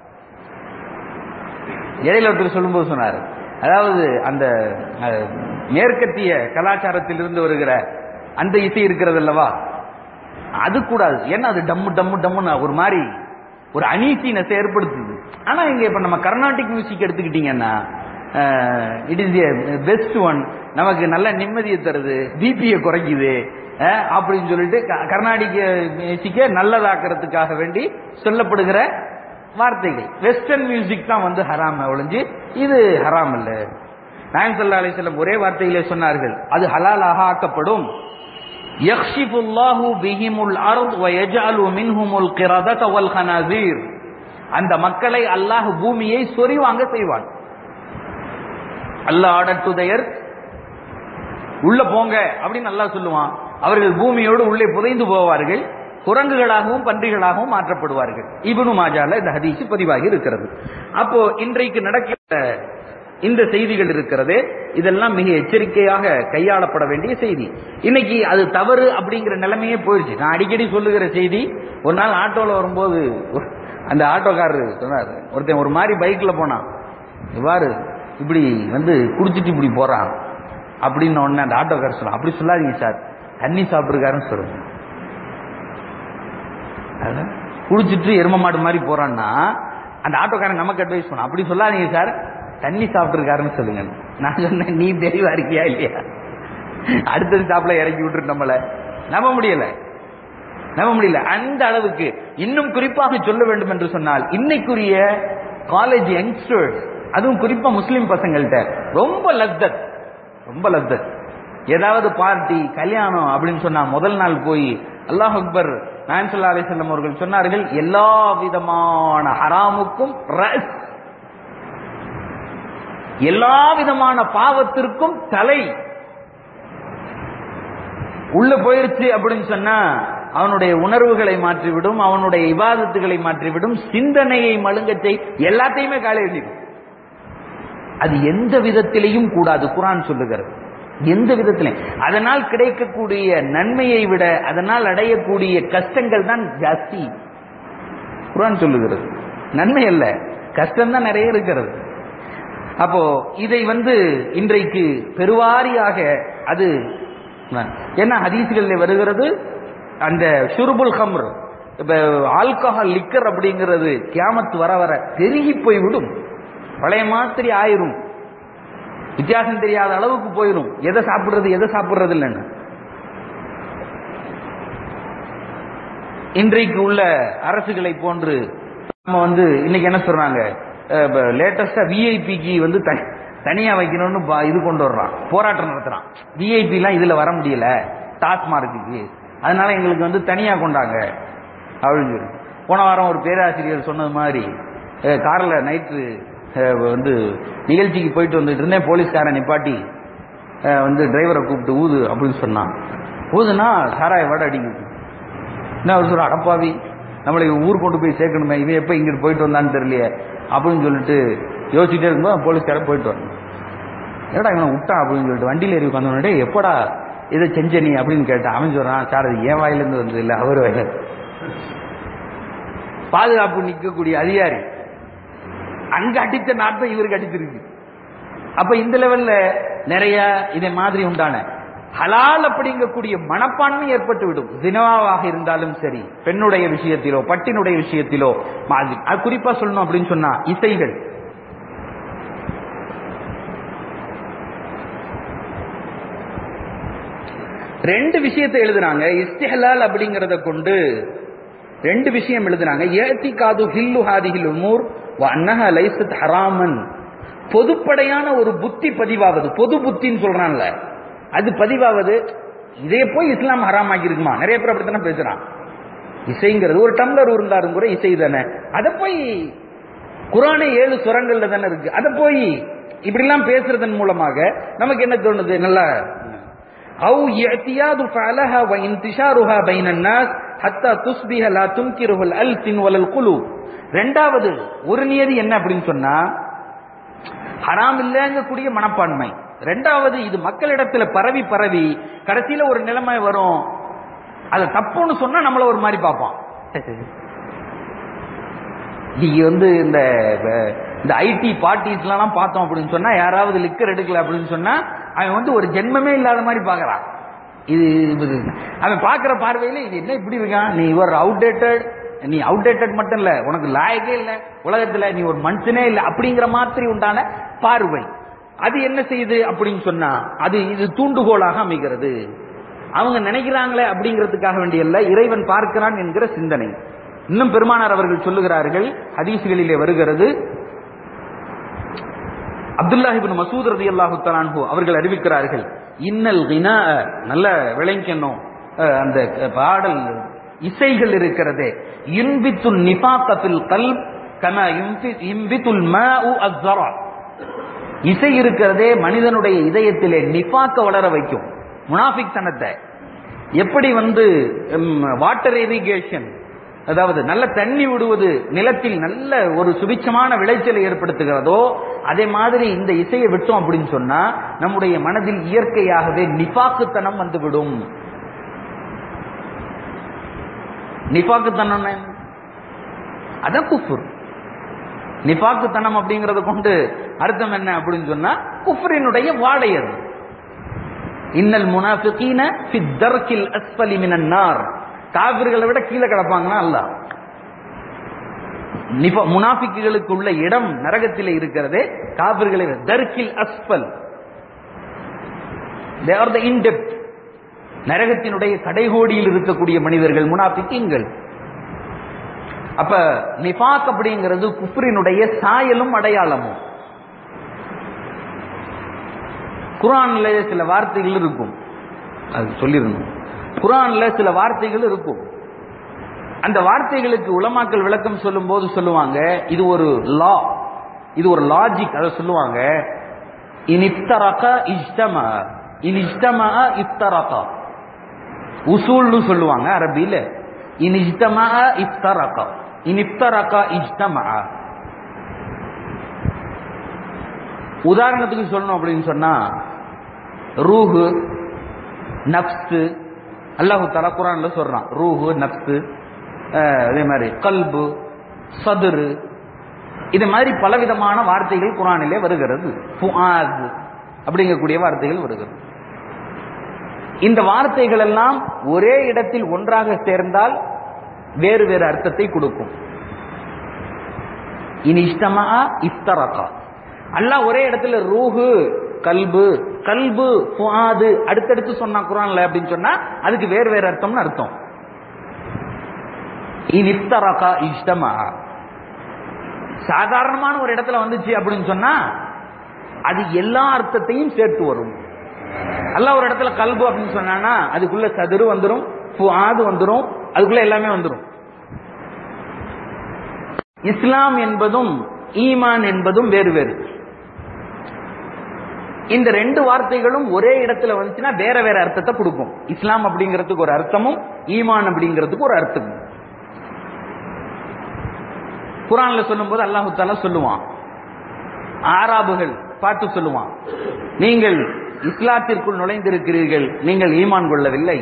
இடையில ஒருத்தர் சொல்லும்போது சொன்னார் அதாவது அந்த அஹ், மேற்கத்திய கலாச்சாரத்தில் இருந்து வருகிற அந்த இசை இருக்கிறது அல்லவா அது கூடாது ஏன்னா அது டம்மு டம்மு டம்முன்னு ஒரு மாதிரி ஒரு அனீசினஸை ஏற்படுத்துது ஆனா இங்க இப்ப நம்ம கர்நாடிக் மியூசிக் எடுத்துக்கிட்டீங்கன்னா இட் இஸ் பெஸ்ட் ஒன் நமக்கு நல்ல நிம்மதியை தருது பிபியை குறைக்குது அஹ், அப்படின்னு சொல்லிட்டு க- கர்நாடிக் மியூசிக்கை நல்லதாக்குறதுக்காக வேண்டி சொல்லப்படுகிற வார்த்தைகள் வெஸ்டர்ன் மியூசிக் தான் வந்து ஹராம் ஒழிஞ்சு இது ஹராம் இல்ல நாயம் சல்லா அலிஸ்லம் ஒரே வார்த்தையிலே சொன்னார்கள் அது ஹலாலாக ஆக்கப்படும் يخشف الله بهم الارض ويجعل منهم القردة والخنازير அந்த மக்களை அல்லாஹ் பூமியை சொறிவாங்க செய்வான் அல்லாஹ் ஆர்டர் டு தயர் உள்ள போங்க அப்படின்னு அல்லாஹ் சொல்லுவான் அவர்கள் பூமியோடு உள்ளே புதைந்து போவார்கள் குரங்குகளாகவும் பன்றிகளாகவும் மாற்றப்படுவார்கள் இப்னு மாஜால இந்த ஹதீஸ் பதிவாகி இருக்கிறது அப்போ இன்றைக்கு நடக்கிற இந்த செய்திகள் இருக்கிறது இதெல்லாம் மிக எச்சரிக்கையாக கையாளப்பட வேண்டிய செய்தி இன்னைக்கு அது தவறு அப்படிங்கிற நிலைமையே போயிடுச்சு நான் அடிக்கடி சொல்லுகிற செய்தி ஒரு நாள் ஆட்டோல வரும்போது அந்த ஆட்டோக்காரர் சொன்னார் ஒருத்தன் ஒரு மாதிரி பைக்ல போனான் இவ்வாறு இப்படி வந்து குடிச்சிட்டு இப்படி போறான் அப்படின்னு உடனே அந்த ஆட்டோக்காரர் சொன்னான் அப்படி சொல்லாதீங்க சார் தண்ணி சாப்பிட்டுருக்காருன்னு சொல்லுங்க அதான் குடிச்சிட்டு எரும மாடு மாதிரி போறான்னா அந்த ஆட்டோக்காரன் நமக்கு அட்வைஸ் பண்ண அப்படி சொல்லாதீங்க சார் தண்ணி சாப்பிட்டுருக்காருன்னு சொல்லுங்க நான் சொன்னேன் நீ தெளிவா இருக்கியா இல்லையா அடுத்தது ஸ்டாப்ல இறக்கி விட்டுரு நம்மள நம்ப முடியல நம்ப முடியல அந்த அளவுக்கு இன்னும் குறிப்பாக சொல்ல வேண்டும் என்று சொன்னால் இன்னைக்குரிய காலேஜ் யங்ஸ்டர்ஸ் அதுவும் குறிப்பா முஸ்லிம் பசங்கள்ட்ட ரொம்ப லத்தத் ரொம்ப லத்தத் ஏதாவது பார்ட்டி கல்யாணம் அப்படின்னு சொன்னா முதல் நாள் போய் அல்லாஹ் அக்பர் நாயம் சல்லா அலிசல்லம் அவர்கள் சொன்னார்கள் எல்லா விதமான ஹராமுக்கும் ரஸ் எல்லா விதமான பாவத்திற்கும் தலை உள்ள போயிருச்சு அப்படின்னு சொன்னா அவனுடைய உணர்வுகளை மாற்றிவிடும் அவனுடைய இபாதத்துகளை மாற்றிவிடும் சிந்தனையை மழுங்கச் செய் எல்லாத்தையுமே காலை எழுதிடும் அது எந்த விதத்திலையும் கூடாது குரான் சொல்லுகிறது எந்த விதத்திலையும் அதனால் கிடைக்கக்கூடிய நன்மையை விட அதனால் அடையக்கூடிய கஷ்டங்கள் தான் ஜாஸ்தி குரான் சொல்லுகிறது நன்மை அல்ல கஷ்டம் தான் நிறைய இருக்கிறது அப்போ இதை வந்து இன்றைக்கு பெருவாரியாக அது என்ன ஹதீஸ்களில் வருகிறது அந்த ஷுருபுல் ஹம்ர் இப்ப ஆல்கஹால் லிக்கர் அப்படிங்கிறது கியாமத்து வர வர பெருகி போய்விடும் பழைய மாதிரி ஆயிரும் வித்தியாசம் தெரியாத அளவுக்கு போயிடும் எதை சாப்பிடுறது எதை சாப்பிடுறது இல்லைன்னு இன்றைக்கு உள்ள அரசுகளை போன்று நம்ம வந்து இன்னைக்கு என்ன சொல்றாங்க லேட்டஸ்டா விஐபிக்கு வந்து தனி தனியா வைக்கணும்னு பா- இது கொண்டு வர்றான் போராட்டம் நடத்துறான் விஐபி எல்லாம் இதுல வர முடியல டாஸ்மார்க்குக்கு அதனால எங்களுக்கு வந்து தனியா கொண்டாங்க அப்படின்னு சொல்லி போன வாரம் ஒரு பேராசிரியர் சொன்னது மாதிரி அஹ், கார்ல நைட்டு வந்து நிகழ்ச்சிக்கு போயிட்டு வந்துட்டு இருந்தேன் போலீஸ்காரன் நிப்பாட்டி அஹ், வந்து டிரைவரை கூப்பிட்டு ஊது அப்படின்னு சொன்னான் ஊதுனா சாராய வாட அடிக்குது என்ன அவர் சொல்ற அடப்பாவி நம்மளை இவன் ஊர் கொண்டு போய் சேர்க்கணுமே இவன் எப்போ இங்கிட்டு போயிட்டு வந்தான்னு தெரியலையே அப்படின்னு சொல்லிட்டு யோசிச்சுட்டே இருக்கும்போது போலீஸ்காரன் போயிட்டு வரணும் என்னடா இவனை விட்டான் அப்படின்னு சொல்லிட்டு வண்டியில் ஏறி உட்காந்து எப்படா இதை செஞ்ச நீ அப்படின்னு கேட்டான் அவன் சொல்றான் சார் அது என் வாயிலிருந்து வந்தது இல்லை அவர் வாயில பாதுகாப்பு நிற்கக்கூடிய அதிகாரி அங்க அடித்த நாட்டம் இவருக்கு அடிச்சிருக்கு அப்ப இந்த லெவல்ல நிறைய இதை மாதிரி உண்டான ஹலால் அப்படிங்கக்கூடிய மனப்பான்மை ஏற்பட்டு விடும் தினவாவாக இருந்தாலும் சரி பெண்ணுடைய விஷயத்திலோ பட்டினுடைய விஷயத்திலோ மாதிரி அது குறிப்பா சொல்லணும் அப்படின்னு சொன்னா இசைகள் ரெண்டு விஷயத்தை எழுதுறாங்க இஸ்திஹலால் அப்படிங்கறத கொண்டு ரெண்டு விஷயம் எழுதுறாங்க ஏத்தி காது ஹில்லு ஹாதிஹில் உமூர் அன்னஹ லைசத் ஹராமன் பொதுப்படையான ஒரு புத்தி பதிவாவது பொது புத்தின்னு சொல்றான்ல அது பதிவாவது இதே போய் இஸ்லாம் ஹராமாக்கி இருக்குமா நிறைய பேர் அப்படித்தானே பேசுறான் இசைங்கிறது ஒரு டம்ளர் உருந்தாரும் கூட இசை தானே அதை போய் குரானே ஏழு சுரங்கள்ல தானே இருக்கு அதை போய் இப்படிலாம் பேசுறதன் மூலமாக நமக்கு என்ன தோணுது நல்லா أو اعتياد فعلها وانتشارها بين الناس حتى تصبح لا تنكره الألسن ولا القلوب ரெண்டாவது ஒரு நியதி என்ன அப்படின்னு சொன்னா ஹராம் இல்லைங்கக்கூடிய மனப்பான்மை ரெண்டாவது இது மக்களிடத்துல பரவி பரவி கடைசியில ஒரு நிலைமை வரும் அது தப்புன்னு சொன்னா நம்மள ஒரு மாதிரி பார்ப்பான் நீங்க வந்து இந்த இந்த ஐடி பார்ட்டிஸ்லாம் பார்த்தோம் அப்படின்னு சொன்னா யாராவது லிக்கர் எடுக்கல அப்படின்னு சொன்னா அவன் வந்து ஒரு ஜென்மமே இல்லாத மாதிரி பார்க்கறான் இது இது அவன் பார்க்கிற பார்வையில இது என்ன இப்படி இருக்கான் நீ ஒரு அவுடேட்டட் நீ அவுடேட்டட் மட்டும் இல்ல உனக்கு லாயக்கே இல்ல உலகத்துல நீ ஒரு மனுஷனே இல்ல அப்படிங்கிற மாதிரி உண்டான பார்வை அது என்ன செய்யுது அப்படின்னு சொன்னா அது இது தூண்டுகோலாக அமைகிறது அவங்க நினைக்கிறாங்களே அப்படிங்கிறதுக்காக வேண்டியல்ல இறைவன் பார்க்கிறான் என்கிற சிந்தனை இன்னும் பெருமானார் அவர்கள் சொல்லுகிறார்கள் ஹதீஸ்களிலே வருகிறது அப்துல்லாஹிபின் மசூத் ரதி அல்லாஹு தலான்ஹு அவர்கள் அறிவிக்கிறார்கள் இன்னல் கினா நல்ல விளைக்கணும் அஹ், அந்த பாடல் இசைகள் இருக்கிறதே இன்பித்துல் நிபாக்கத்தில் கல் கம இம்பித்துல் மாஉ அஸ்ஸரா இசை இருக்கிறதே மனிதனுடைய இதயத்திலே நிபாக்க வளர வைக்கும் முனாஃபிக் தனத்தை எப்படி வந்து வாட்டர் இரிகேஷன் அதாவது நல்ல தண்ணி விடுவது நிலத்தில் நல்ல ஒரு சுபிச்சமான விளைச்சலை ஏற்படுத்துகிறதோ அதே மாதிரி இந்த இசையை விட்டோம் அப்படின்னு சொன்னா நம்முடைய மனதில் இயற்கையாகவே நிபாக்குத்தனம் வந்துவிடும் நிபாக்குத்தனம் என்ன? அதான் குஃபுர் நிபாக்குத்தனம் அப்படிங்கறத கொண்டு அர்த்தம் என்ன அப்படின்னு சொன்னா குஃபரினுடைய வாடை அது இன்னல் முனாஃபிகீன ஃபி தர்கில் அஸ்ஃபலி மினன் நார் காபிர்களை விட கீழே கிடப்பாங்கன்னா அல்ல நிப முனாஃபிக்குகளுக்கு உள்ள இடம் நரகத்திலே இருக்கிறதே காபிர்களை விட தர்கில் அஸ்ஃபல் தே ஆர் த இன்டெப்த் நரகத்தினுடைய கடைகோடியில் இருக்கக்கூடிய மனிதர்கள் முனாஃபிக்கீங்கள் அப்ப நிபாக் அப்படிங்கிறது குஃப்ரினுடைய சாயலும் அடையாளமும் குரான்ல சில வார்த்தைகள் இருக்கும் அது சொல்லிருந்தோம் குரான்ல சில வார்த்தைகள் இருக்கும் அந்த வார்த்தைகளுக்கு உலமாக்கள் விளக்கம் சொல்லும் போது சொல்லுவாங்க இது ஒரு லா இது ஒரு லாஜிக் அதை சொல்லுவாங்க இனிப்தரக இஷ்டம இன் இஷ்டம இப்தரக உசூல்னு சொல்லுவாங்க அரபியில இன் இஷ்டம இப்தரக இன் இப்தரக இஷ்டம உதாரணத்துக்கு சொல்லணும் அப்படின்னு சொன்னா ரூஹு நப்சு அல்லாஹு தலா குரான்ல சொல்றான் ரூஹு நப்சு அஹ், அதே மாதிரி கல்பு சதுரு இது மாதிரி பலவிதமான வார்த்தைகள் குரானிலே வருகிறது ஃபுஆத் அப்படிங்கக்கூடிய வார்த்தைகள் வருகிறது இந்த வார்த்தைகள் எல்லாம் ஒரே இடத்தில் ஒன்றாக சேர்ந்தால் வேறு வேறு அர்த்தத்தை கொடுக்கும் இனி இஷ்டமா இஃப்தரகா அல்லாஹ் ஒரே இடத்துல ரூஹு கல்பு கல்பு ஃபுஆது அடுத்தடுத்து சொன்னா குரான்ல அப்படின்னு சொன்னா அதுக்கு வேறு வேறு அர்த்தம்னு அர்த்தம் இனி இஃப்தரகா இஷ்டமா சாதாரணமான ஒரு இடத்துல வந்துச்சு அப்படின்னு சொன்னா அது எல்லா அர்த்தத்தையும் சேர்த்து வரும் அல்ல ஒரு இடத்துல கல்பு அப்படின்னு சொன்னானா அதுக்குள்ள சதுரு வந்துரும் ஃபுஆது வந்துரும் அதுக்குள்ள எல்லாமே வந்துரும் இஸ்லாம் என்பதும் ஈமான் என்பதும் வேறு வேறு இந்த ரெண்டு வார்த்தைகளும் ஒரே இடத்துல வந்துச்சுன்னா வேற வேற அர்த்தத்தை கொடுக்கும் இஸ்லாம் அப்படிங்கிறதுக்கு ஒரு அர்த்தமும் ஈமான் அப்படிங்கிறதுக்கு ஒரு அர்த்தமும் குரான்ல சொல்லும்போது அல்லாஹு தாலா சொல்லுவான் ஆராபுகள் பார்த்து சொல்லுவான் நீங்கள் இஸ்லாத்திற்குள் நுழைந்திருக்கிறீர்கள் நீங்கள் ஈமான் கொள்ளவில்லை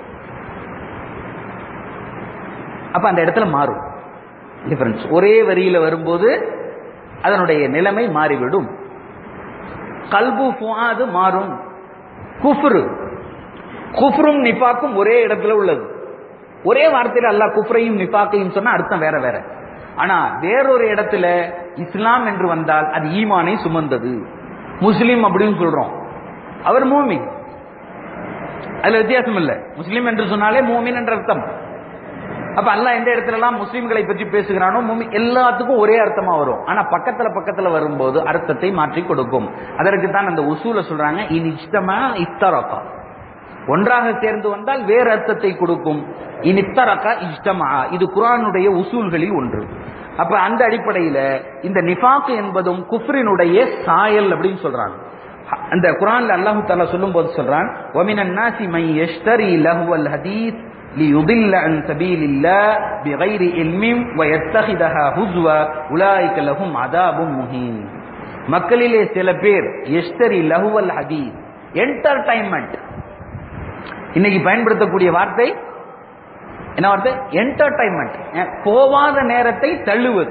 அப்ப அந்த இடத்துல மாறும் டிஃபரன்ஸ் ஒரே வரியில வரும்போது அதனுடைய நிலைமை மாறிவிடும் கல்பு ஃபுஆது மாறும் குஃப்ரு குஃப்ரும் நிஃபாக்கும் ஒரே இடத்துல உள்ளது ஒரே வார்த்தையில அல்லாஹ் குஃப்ரையும் நிஃபாக்கையும் சொன்னா அர்த்தம் வேற வேற ஆனா வேறொரு இடத்துல இஸ்லாம் என்று வந்தால் அது ஈமானை சுமந்தது முஸ்லிம் அப்படின்னு சொல்றோம் அவர் மூமின் அதுல வித்தியாசம் இல்ல முஸ்லிம் என்று சொன்னாலே மூமின் என்ற அர்த்தம் அப்ப அல்லாஹ் எந்த இடத்துல எல்லாம் முஸ்லிம்களை பற்றி பேசுகிறானோ மூமின் எல்லாத்துக்கும் ஒரே அர்த்தமா வரும் ஆனா பக்கத்துல பக்கத்துல வரும்போது அர்த்தத்தை மாற்றி கொடுக்கும் அதற்கு தான் அந்த உசூல சொல்றாங்க இனி இஷ்டமா இத்தரக்கா ஒன்றாக சேர்ந்து வந்தால் வேறு அர்த்தத்தை கொடுக்கும் இனித்தரக்கா இஷ்டமா இது குரானுடைய உசூல்களில் ஒன்று அப்ப அந்த அடிப்படையில இந்த நிஃபாக் என்பதும் குஃப்ரினுடைய சாயல் அப்படின்னு சொல்றாங்க அந்த குரான்ல அல்லாஹு தாலா சொல்லும் போது சொல்றான் وَمِنَ النَّاسِ مَن يَشْتَرِي لَهْوَ الْحَدِيثِ لِيُضِلَّ عَن سَبِيلِ اللَّهِ بِغَيْرِ عِلْمٍ وَيَتَّخِذَهَا هُزُوًا أُولَٰئِكَ لَهُمْ عَذَابٌ مُهِينٌ மக்களிலே சில பேர் எஸ்டரி லஹுவல் ஹதீஸ் என்டர்டைன்மெண்ட் இன்னைக்கு பயன்படுத்தக்கூடிய வார்த்தை என்ன வார்த்தை என்டர்டைன்மெண்ட் போவாத நேரத்தை தள்ளுவது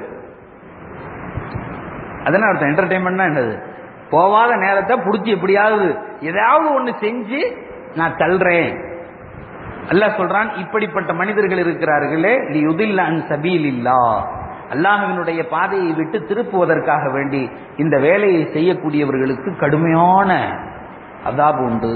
அதனால அர்த்தம் என்டர்டைன்மெண்ட்னா என்னது போவாத நேரத்தை புடிச்சு எப்படியாவது ஏதாவது ஒண்ணு செஞ்சு நான் தள்ளுறேன் அல்லாஹ் சொல்றான் இப்படிப்பட்ட மனிதர்கள் இருக்கிறார்களே லி யுதில்ல அன் சபீலில்லா அல்லாஹ்வினுடைய பாதையை விட்டு திருப்புவதற்காக வேண்டி இந்த வேலையை செய்யக்கூடியவர்களுக்கு கடுமையான அதாபு உண்டு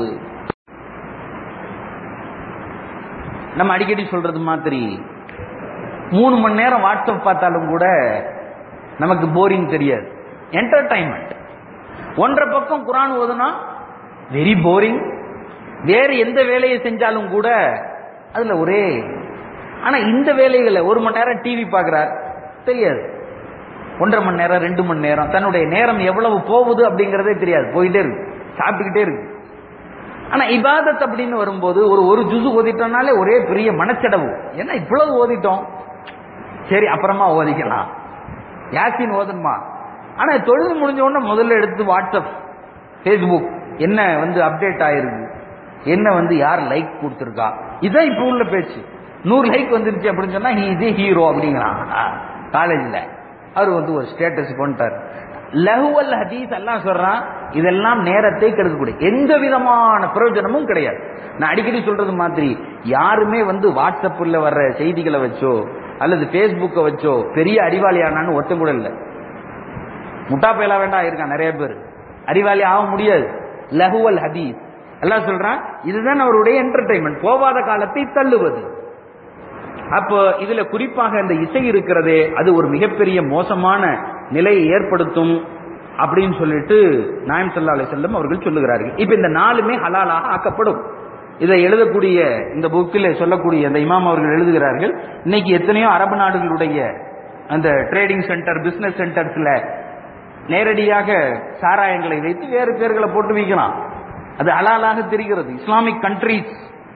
நம்ம அடிக்கடி சொல்றது மாதிரி மூணு மணி நேரம் வாட்ஸ்அப் பார்த்தாலும் கூட நமக்கு போரிங் தெரியாது என்டர்டைன்மெண்ட் ஒன்றரை பக்கம் குரான் ஓதுனா வெரி போரிங் வேறு எந்த வேலையை செஞ்சாலும் கூட அதுல ஒரே ஆனா இந்த வேலைகளை ஒரு மணி நேரம் டிவி பார்க்கிறார் தெரியாது ஒன்றரை மணி நேரம் ரெண்டு மணி நேரம் தன்னுடைய நேரம் எவ்வளவு போகுது அப்படிங்கறதே தெரியாது போயிட்டே இருக்கு சாப்பிட்டுக்கிட்டே இருக்கு ஆனா இபாதத் அப்படின்னு வரும்போது ஒரு ஒரு ஜுசு ஓதிட்டோம்னாலே ஒரே பெரிய மனச்சடவு ஏன்னா இவ்வளவு ஓதிட்டோம் சரி அப்புறமா ஓதிக்கலாம் யாசின் ஓதணுமா ஆனா தொழுது முடிஞ்ச உடனே முதல்ல எடுத்து வாட்ஸ்அப் ஃபேஸ்புக் என்ன வந்து அப்டேட் ஆயிருக்கு என்ன வந்து யார் லைக் கொடுத்துருக்கா இதான் இப்ப உள்ள பேச்சு நூறு லைக் வந்துருச்சு அப்படின்னு சொன்னா இது ஹீரோ அப்படிங்கிறான் காலேஜ்ல அவர் வந்து ஒரு ஸ்டேட்டஸ் கொண்டார் லஹுவல் ஹதீஸ் எல்லாம் சொல்றான் இதெல்லாம் நேரத்தை கெடுக்கக்கூடிய எந்த விதமான பிரயோஜனமும் கிடையாது நான் அடிக்கடி சொல்றது மாதிரி யாருமே வந்து வாட்ஸ்அப்ல வர்ற செய்திகளை வச்சோ அல்லது பேஸ்புக்கை வச்சோ பெரிய அறிவாளி ஆனான்னு ஒருத்தன் கூட இல்லை முட்டா பயலா வேண்டாம் இருக்கான் நிறைய பேர் அறிவாளி ஆக முடியாது லஹுவல் ஹதீஸ் எல்லாம் சொல்றான் இதுதான் அவருடைய என்டர்டைன்மெண்ட் போவாத காலத்தை தள்ளுவது அப்போ இதுல குறிப்பாக இந்த இசை இருக்கிறதே அது ஒரு மிகப்பெரிய மோசமான நிலையை ஏற்படுத்தும் அப்படின்னு சொல்லிட்டு நாயம் சல்லா அலி செல்லம் அவர்கள் சொல்லுகிறார்கள் இப்ப இந்த நாலுமே ஹலாலாக ஆக்கப்படும் இதை எழுதக்கூடிய இந்த புக்கில் சொல்லக்கூடிய அந்த இமாம் அவர்கள் எழுதுகிறார்கள் இன்னைக்கு எத்தனையோ அரபு நாடுகளுடைய அந்த ட்ரேடிங் சென்டர் பிசினஸ் சென்டர்ஸ்ல நேரடியாக சாராயங்களை வைத்து வேறு பேர்களை போட்டு வைக்கலாம் அது ஹலாலாக தெரிகிறது இஸ்லாமிக் கண்ட்ரீஸ்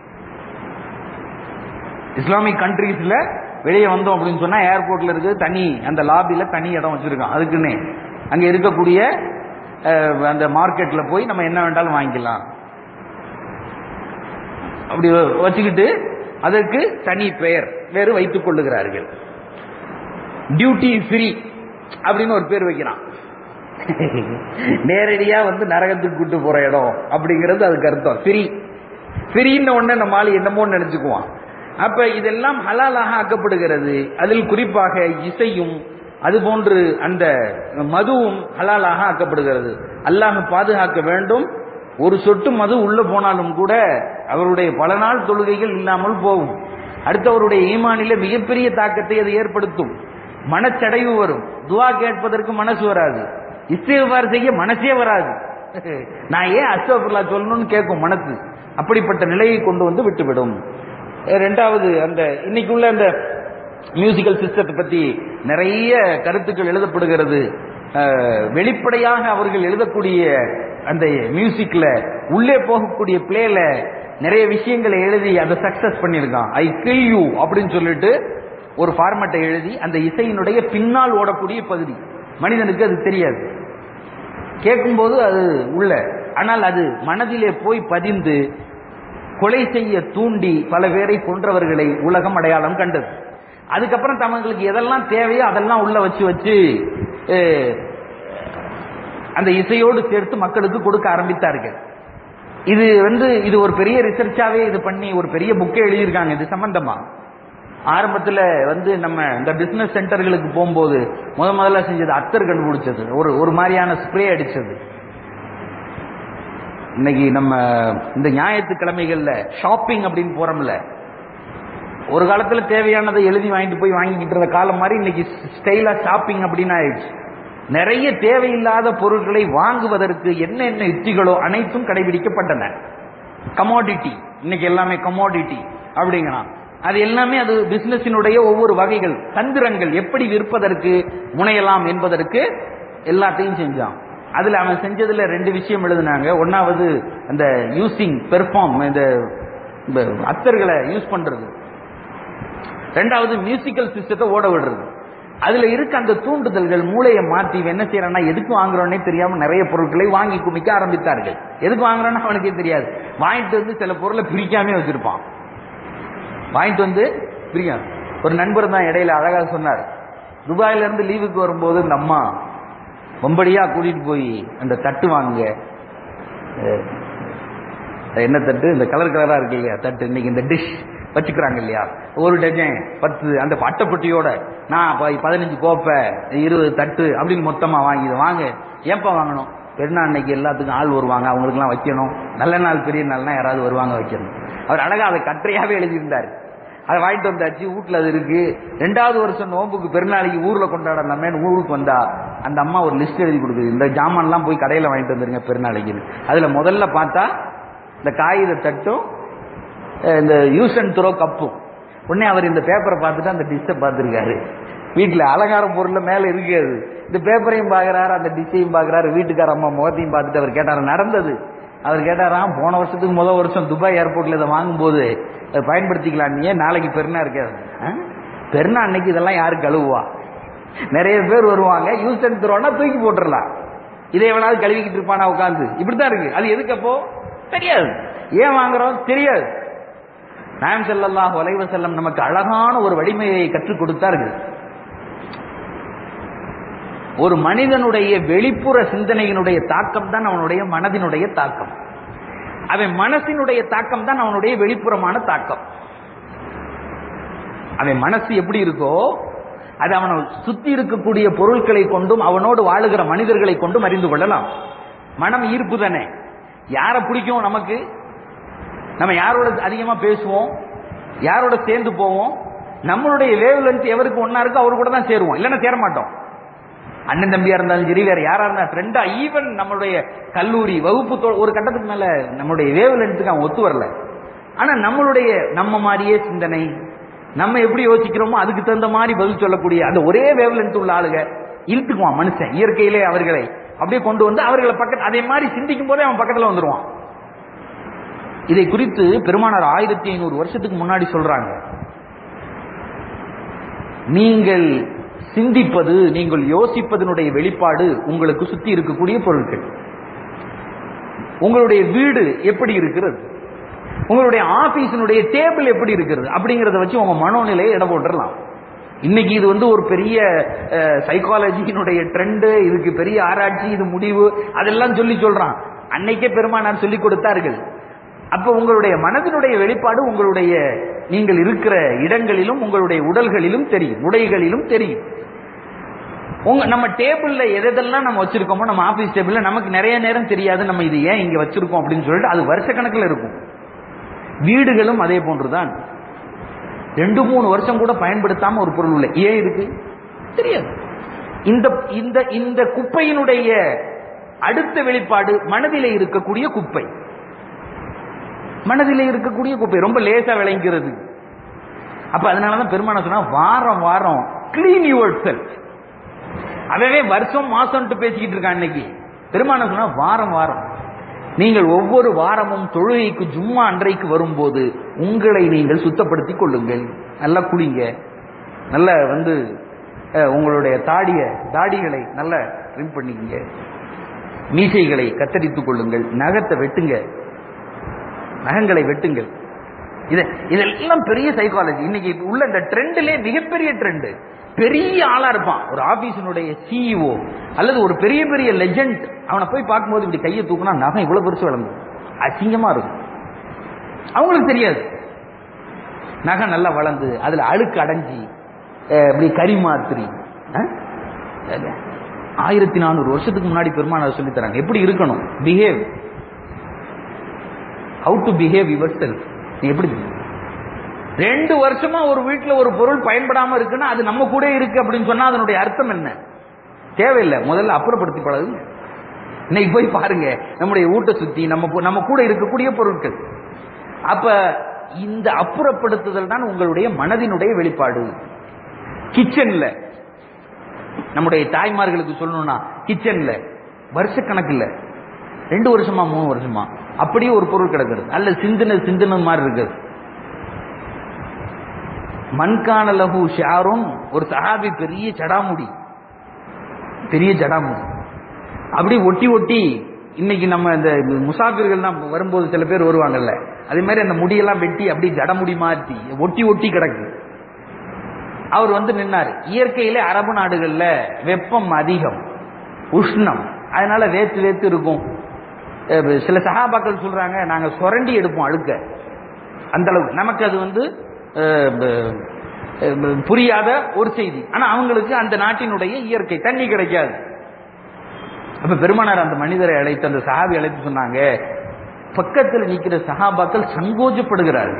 இஸ்லாமிக் கண்ட்ரீஸ்ல வெளியே வந்தோம் அப்படின்னு சொன்னா ஏர்போர்ட்ல இருக்கு தனி அந்த லாபில தனி இடம் வச்சிருக்கான் அதுக்குன்னு அங்க இருக்கக்கூடிய அஹ், அந்த மார்க்கெட்ல போய் நம்ம என்ன வேண்டாலும் வாங்கிக்கலாம் அப்படி வச்சுக்கிட்டு அதற்கு தனி பெயர் வேறு வைத்துக் கொள்ளுகிறார்கள் டியூட்டி ஃப்ரீ அப்படின்னு ஒரு பேர் வைக்கிறான் நேரடியா வந்து நரகத்துக்கு கூட்டு போற இடம் அப்படிங்கிறது அதுக்கு அர்த்தம் ஃப்ரீ ஃப்ரீன்னு உடனே நம்ம ஆளு என்னமோ நினைச்சுக்குவான் அப்ப இதெல்லாம் ஹலாலாக ஆக்கப்படுகிறது அதில் குறிப்பாக இசையும் அதுபோன்று அந்த மதுவும் ஹலாலாக ஆக்கப்படுகிறது அல்லாஹ் பாதுகாக்க வேண்டும் ஒரு சொட்டு மது உள்ள போனாலும் கூட அவருடைய பல நாள் தொழுகைகள் இல்லாமல் போகும் அடுத்தவருடைய ஈமானில மிகப்பெரிய தாக்கத்தை அது ஏற்படுத்தும் மனச்சடைவு வரும் துவா கேட்பதற்கு மனசு வராது இஸ்திஃபார் செய்ய மனசே வராது நான் ஏன் அஸ்தபுல்லா சொல்லணும்னு கேட்கும் மனசு அப்படிப்பட்ட நிலையை கொண்டு வந்து விட்டுவிடும் ரெண்டாவது அந்த இன்னைக்குள்ள அந்த மியூசிக்கல் சிஸ்டத்தை பத்தி நிறைய கருத்துக்கள் எழுதப்படுகிறது அஹ், வெளிப்படையாக அவர்கள் எழுதக்கூடிய அந்த மியூசிக்ல உள்ளே போகக்கூடிய பிளேல நிறைய விஷயங்களை எழுதி அதை சக்சஸ் பண்ணியிருக்கான் ஐ கில் யூ அப்படின்னு சொல்லிட்டு ஒரு ஃபார்மேட்டை எழுதி அந்த இசையினுடைய பின்னால் ஓடக்கூடிய பகுதி மனிதனுக்கு அது தெரியாது கேட்கும்போது அது உள்ள ஆனால் அது மனதிலே போய் பதிந்து கொலை செய்ய தூண்டி பல பேரை கொன்றவர்களை உலகம் அடையாளம் கண்டது அதுக்கப்புறம் தங்களுக்கு எதெல்லாம் தேவையோ அதெல்லாம் உள்ள வச்சு வச்சு அஹ், அந்த இசையோடு சேர்த்து மக்களுக்கு கொடுக்க ஆரம்பித்தார்கள் இது வந்து இது ஒரு பெரிய ரிசர்ச்சாவே இது பண்ணி ஒரு பெரிய புக்கே எழுதியிருக்காங்க இது சம்பந்தமா ஆரம்பத்துல வந்து நம்ம இந்த பிசினஸ் சென்டர்களுக்கு போகும்போது முத முதல்ல செஞ்சது அத்தர் கண்டுபிடிச்சது ஒரு ஒரு மாதிரியான ஸ்ப்ரே அடிச்சது இன்னைக்கு நம்ம இந்த ஞாயிற்றுக்கிழமைகள்ல ஷாப்பிங் அப்படின்னு போறோம்ல ஒரு காலத்துல தேவையானதை எழுதி வாங்கிட்டு போய் வாங்கிக்கிட்டு இருந்த காலம் மாதிரி இன்னைக்கு ஸ்டைலா ஷாப்பிங் அப்படின்னு ஆயிடுச்சு நிறைய தேவையில்லாத பொருட்களை வாங்குவதற்கு என்ன என்ன யுக்திகளோ அனைத்தும் கடைபிடிக்கப்பட்டன கமோடிட்டி இன்னைக்கு எல்லாமே கமோடிட்டி அப்படிங்கிறான் அது எல்லாமே அது பிசினஸினுடைய ஒவ்வொரு வகைகள் தந்திரங்கள் எப்படி விற்பதற்கு முனையலாம் என்பதற்கு எல்லாத்தையும் செஞ்சான் அதுல அவன் செஞ்சதுல ரெண்டு விஷயம் எழுதினாங்க ஒன்னாவது அந்த யூசிங் பெர்ஃபார்ம் இந்த இந்த அத்தர்களை யூஸ் பண்றது ரெண்டாவது மியூசிக்கல் சிஸ்டத்தை ஓட விடுறது அதுல இருக்க அந்த தூண்டுதல்கள் மூளையை மாத்தி இவன் என்ன செய்யறான்னா எதுக்கு வாங்குறோன்னே தெரியாம நிறைய பொருட்களை வாங்கி குமிக்க ஆரம்பித்தார்கள் எதுக்கு வாங்குறோன்னு அவனுக்கே தெரியாது வாங்கிட்டு வந்து சில பொருளை பிரிக்காமே வச்சிருப்பான் வாங்கிட்டு வந்து பிரிக்காம ஒரு நண்பர் தான் இடையில அழகா சொன்னார் துபாயில இருந்து லீவுக்கு வரும்போது இந்த அம்மா வம்படியா கூட்டிட்டு போய் அந்த தட்டு வாங்க என்ன தட்டு இந்த கலர் கலரா இருக்கு இல்லையா தட்டு இன்னைக்கு இந்த டிஷ் வச்சுக்கிறாங்க இல்லையா ஒரு டஜன் பத்து அந்த அட்டைப்பட்டியோட நான் ப- பதினஞ்சு கோப்பை இருபது தட்டு அப்படின்னு மொத்தமா வாங்கி இதை வாங்க ஏன்பா வாங்கணும் பெருநாள் அன்னைக்கு எல்லாத்துக்கும் ஆள் வருவாங்க அவங்களுக்குலாம் வைக்கணும் நல்ல நாள் பெரிய நாள்னா யாராவது வருவாங்க வைக்கணும் அவர் அழகா அதை கற்றையாவே எழுதியிருந்தார் அதை வாங்கிட்டு வந்தாச்சு வீட்டுல அது இருக்கு ரெண்டாவது வருஷம் நோம்புக்கு பெருநாளைக்கு ஊர்ல கொண்டாடலாமேன்னு ஊருக்கு வந்தா அந்த அம்மா ஒரு லிஸ்ட் எழுதி கொடுக்குது இந்த ஜாமான்லாம் போய் கடையில வாங்கிட்டு வந்துருங்க பெருநாளைக்குன்னு அதுல முதல்ல பார்த்தா இந்த காகித தட்டும் அஹ் இந்த யூஸ் அண்ட் த்ரோ கப்பும் உடனே அவர் இந்த பேப்பரை பார்த்துட்டு அந்த டிஷ்ஷை பார்த்துருக்காரு வீட்டுல அலங்கார பொருள்ல மேல இருக்காது இந்த பேப்பரையும் பார்க்கறாரு அந்த டிஷ்ஷையும் பார்க்கறாரு வீட்டுக்கார அம்மா முகத்தையும் பார்த்துட்டு அவர் கேட்டாரு நடந்தது அவர் கேட்டாராம் போன வருஷத்துக்கு முதல் வருஷம் துபாய் ஏர்போர்ட்ல இதை வாங்கும்போது அதை பயன்படுத்திக்கலாம் நீ நாளைக்கு பெருநா இருக்காது ஆ? பெருநா அன்னைக்கு இதெல்லாம் யாரு கழுவுவா நிறைய பேர் வருவாங்க யூஸ் அண்ட் த்ரோனா தூக்கி போட்டுறலாம் இதை எவனாவது கழுவிக்கிட்டு இருப்பானா உட்காந்து இப்படித்தான் இருக்கு அது எதுக்கு அப்போ தெரியாது ஏன் வாங்குறோம் தெரியாது நாயம் ஸல்லல்லாஹு அலைஹி வஸல்லம் நமக்கு அழகான ஒரு வழிமுறையை கற்றுக் கொடுத்தார்கள் ஒரு மனிதனுடைய வெளிப்புற சிந்தனையினுடைய தாக்கம் தான் அவனுடைய மனதினுடைய தாக்கம் அவன் மனசினுடைய தாக்கம் தான் அவனுடைய வெளிப்புறமான தாக்கம் அவன் மனசு எப்படி இருக்கோ அது அவனை சுத்தி இருக்கக்கூடிய பொருட்களை கொண்டும் அவனோடு வாழுகிற மனிதர்களை கொண்டும் அறிந்து கொள்ளலாம் மனம் ஈர்ப்பு தானே யாரை பிடிக்கும் நமக்கு நம்ம யாரோட அதிகமா பேசுவோம் யாரோட சேர்ந்து போவோம் நம்மளுடைய வேவ் லென்த் எவருக்கு ஒன்னா இருக்கோ அவரு கூட தான் சேருவோம் இல்லைன்னா சேர மாட்டோம் அண்ணன் தம்பியா இருந்தாலும் சரி வேற யாரா இருந்தா ஃப்ரெண்டா ஈவன் நம்மளுடைய கல்லூரி வகுப்பு தோ- ஒரு கட்டத்துக்கு மேல நம்மளுடைய வேவ் லென்த்துக்கு அவன் ஒத்து வரல ஆனா நம்மளுடைய நம்ம மாதிரியே சிந்தனை நம்ம எப்படி யோசிக்கிறோமோ அதுக்கு தகுந்த மாதிரி பதில் சொல்லக்கூடிய அந்த ஒரே வேவ் லென்த் உள்ள ஆளுக இழுத்துக்குவான் மனுஷன் இயற்கையிலே அவர்களை அப்படியே கொண்டு வந்து அவர்களை பக்கத்து அதே மாதிரி சிந்திக்கும் போதே அவன் பக்கத்துல வந்துருவான் இதை குறித்து பெருமானார் ஆயிரத்தி ஐநூறு வருஷத்துக்கு முன்னாடி சொல்றாங்க நீங்கள் சிந்திப்பது நீங்கள் யோசிப்பதனுடைய வெளிப்பாடு உங்களுக்கு சுத்தி இருக்கக்கூடிய பொருட்கள் உங்களுடைய வீடு எப்படி இருக்கிறது உங்களுடைய ஆபீஸினுடைய டேபிள் எப்படி இருக்கிறது அப்படிங்கறத வச்சு உங்க மனோநிலையை இட போட்டுறலாம் இன்னைக்கு இது வந்து ஒரு பெரிய சைக்காலஜியினுடைய ட்ரெண்டு இதுக்கு பெரிய ஆராய்ச்சி இது முடிவு அதெல்லாம் சொல்லி சொல்றான் அன்னைக்கே பெருமானார் சொல்லி கொடுத்தார்கள் அப்ப உங்களுடைய மனதினுடைய வெளிப்பாடு உங்களுடைய நீங்கள் இருக்கிற இடங்களிலும் உங்களுடைய உடல்களிலும் தெரியும் உடைகளிலும் தெரியும் உங்க நம்ம டேபிள்ல எதெல்லாம் நம்ம வச்சிருக்கோமோ நம்ம ஆபீஸ் டேபிள்ல நமக்கு நிறைய நேரம் தெரியாது நம்ம இது ஏன் இங்க வச்சிருக்கோம் அப்படின்னு சொல்லிட்டு அது வருஷ கணக்கில் இருக்கும் வீடுகளும் அதே போன்றுதான் ரெண்டு மூணு வருஷம் கூட பயன்படுத்தாம ஒரு பொருள் இல்லை ஏன் இருக்கு தெரியாது இந்த இந்த இந்த குப்பையினுடைய அடுத்த வெளிப்பாடு மனதிலே இருக்கக்கூடிய குப்பை மனதிலே இருக்கக்கூடிய குப்பை ரொம்ப லேசா விளங்கிறது அப்ப அதனாலதான் பெருமான சொன்னா வாரம் வாரம் கிளீன் யுவர் செல்ஃப் அவவே வருஷம் மாசம்ட்டு பேசிக்கிட்டு இருக்கான் இன்னைக்கு பெருமான சொன்னா வாரம் வாரம் நீங்கள் ஒவ்வொரு வாரமும் தொழுகைக்கு ஜும்மா அன்றைக்கு வரும்போது உங்களை நீங்கள் சுத்தப்படுத்திக் கொள்ளுங்கள் நல்லா குளிங்க நல்ல வந்து அஹ், உங்களுடைய தாடிய தாடிகளை நல்லா ட்ரிம் பண்ணிக்கங்க மீசைகளை கத்தரித்துக் கொள்ளுங்கள் நகத்தை வெட்டுங்க நகங்களை வெட்டுங்கள் இத இதெல்லாம் பெரிய சைக்காலஜி இன்னைக்கு உள்ள இந்த ட்ரெண்ட்லே மிகப்பெரிய ட்ரெண்ட் பெரிய ஆளா இருப்பான் ஒரு ஆபீஸினுடைய சிஇஓ அல்லது ஒரு பெரிய பெரிய லெஜெண்ட் அவனை போய் பார்க்கும்போது இப்படி கையை தூக்குனா நகம் இவ்வளவு பெருசு வளர்ந்து அசிங்கமா இருக்கும் அவங்களுக்கு தெரியாது நகை நல்லா வளர்ந்து அதுல அழுக்கு அடைஞ்சி அஹ், இப்படி கறி மாத்திரி அஹ்? ஆயிரத்தி நானூறு வருஷத்துக்கு முன்னாடி பெருமானார் சொல்லி தராங்க எப்படி இருக்கணும் behave how to behave yourself நீ எப்படி ரெண்டு வருஷமா ஒரு வீட்டுல ஒரு பொருள் பயன்படாம இருக்குன்னா அது நம்ம கூட இருக்கு அப்படின்னு சொன்னா அதனுடைய அர்த்தம் என்ன தேவையில்லை முதல்ல அப்புறப்படுத்தி பழகுங்க இன்னைக்கு போய் பாருங்க நம்முடைய ஊட்ட சுத்தி நம்ம பு- நம்ம கூட இருக்கக்கூடிய பொருட்கள் அப்ப இந்த அப்புறப்படுத்துதல் தான் உங்களுடைய மனதினுடைய வெளிப்பாடு கிச்சன்ல நம்முடைய தாய்மார்களுக்கு சொல்லணும்னா கிச்சன்ல வருஷக்கணக்கில் ரெண்டு வருஷமா மூணு வருஷமா அப்படியே ஒரு பொருள் கிடக்குறது அல்ல சிந்தின சிந்தின மாதிரி இருக்குது மண்கான லகு ஷாரும் ஒரு சஹாபி பெரிய ஜடாமுடி பெரிய ஜடாமுடி அப்படி ஒட்டி ஒட்டி இன்னைக்கு நம்ம இந்த முசாஃபிர்கள் தான் வரும்போது சில பேர் வருவாங்கல்ல அதே மாதிரி அந்த முடியெல்லாம் வெட்டி அப்படி ஜடமுடி மாற்றி ஒட்டி ஒட்டி கிடக்கு அவர் வந்து நின்னாரு இயற்கையிலே அரபு நாடுகள்ல வெப்பம் அதிகம் உஷ்ணம் அதனால வேத்து வேத்து இருக்கும் அஹ் சில சகாபாக்கள் சொல்றாங்க நாங்க சுரண்டி எடுப்போம் அழுக்க அந்த அளவுக்கு நமக்கு அது வந்து அஹ், ப- அஹ், புரியாத ஒரு செய்தி ஆனா அவங்களுக்கு அந்த நாட்டினுடைய இயற்கை தண்ணி கிடைக்காது அப்ப பெருமானார் அந்த மனிதரை அழைத்து அந்த சஹாபி அழைத்து சொன்னாங்க பக்கத்தில் நிக்கிற சஹாபாக்கள் சங்கோஜப்படுகிறார்கள்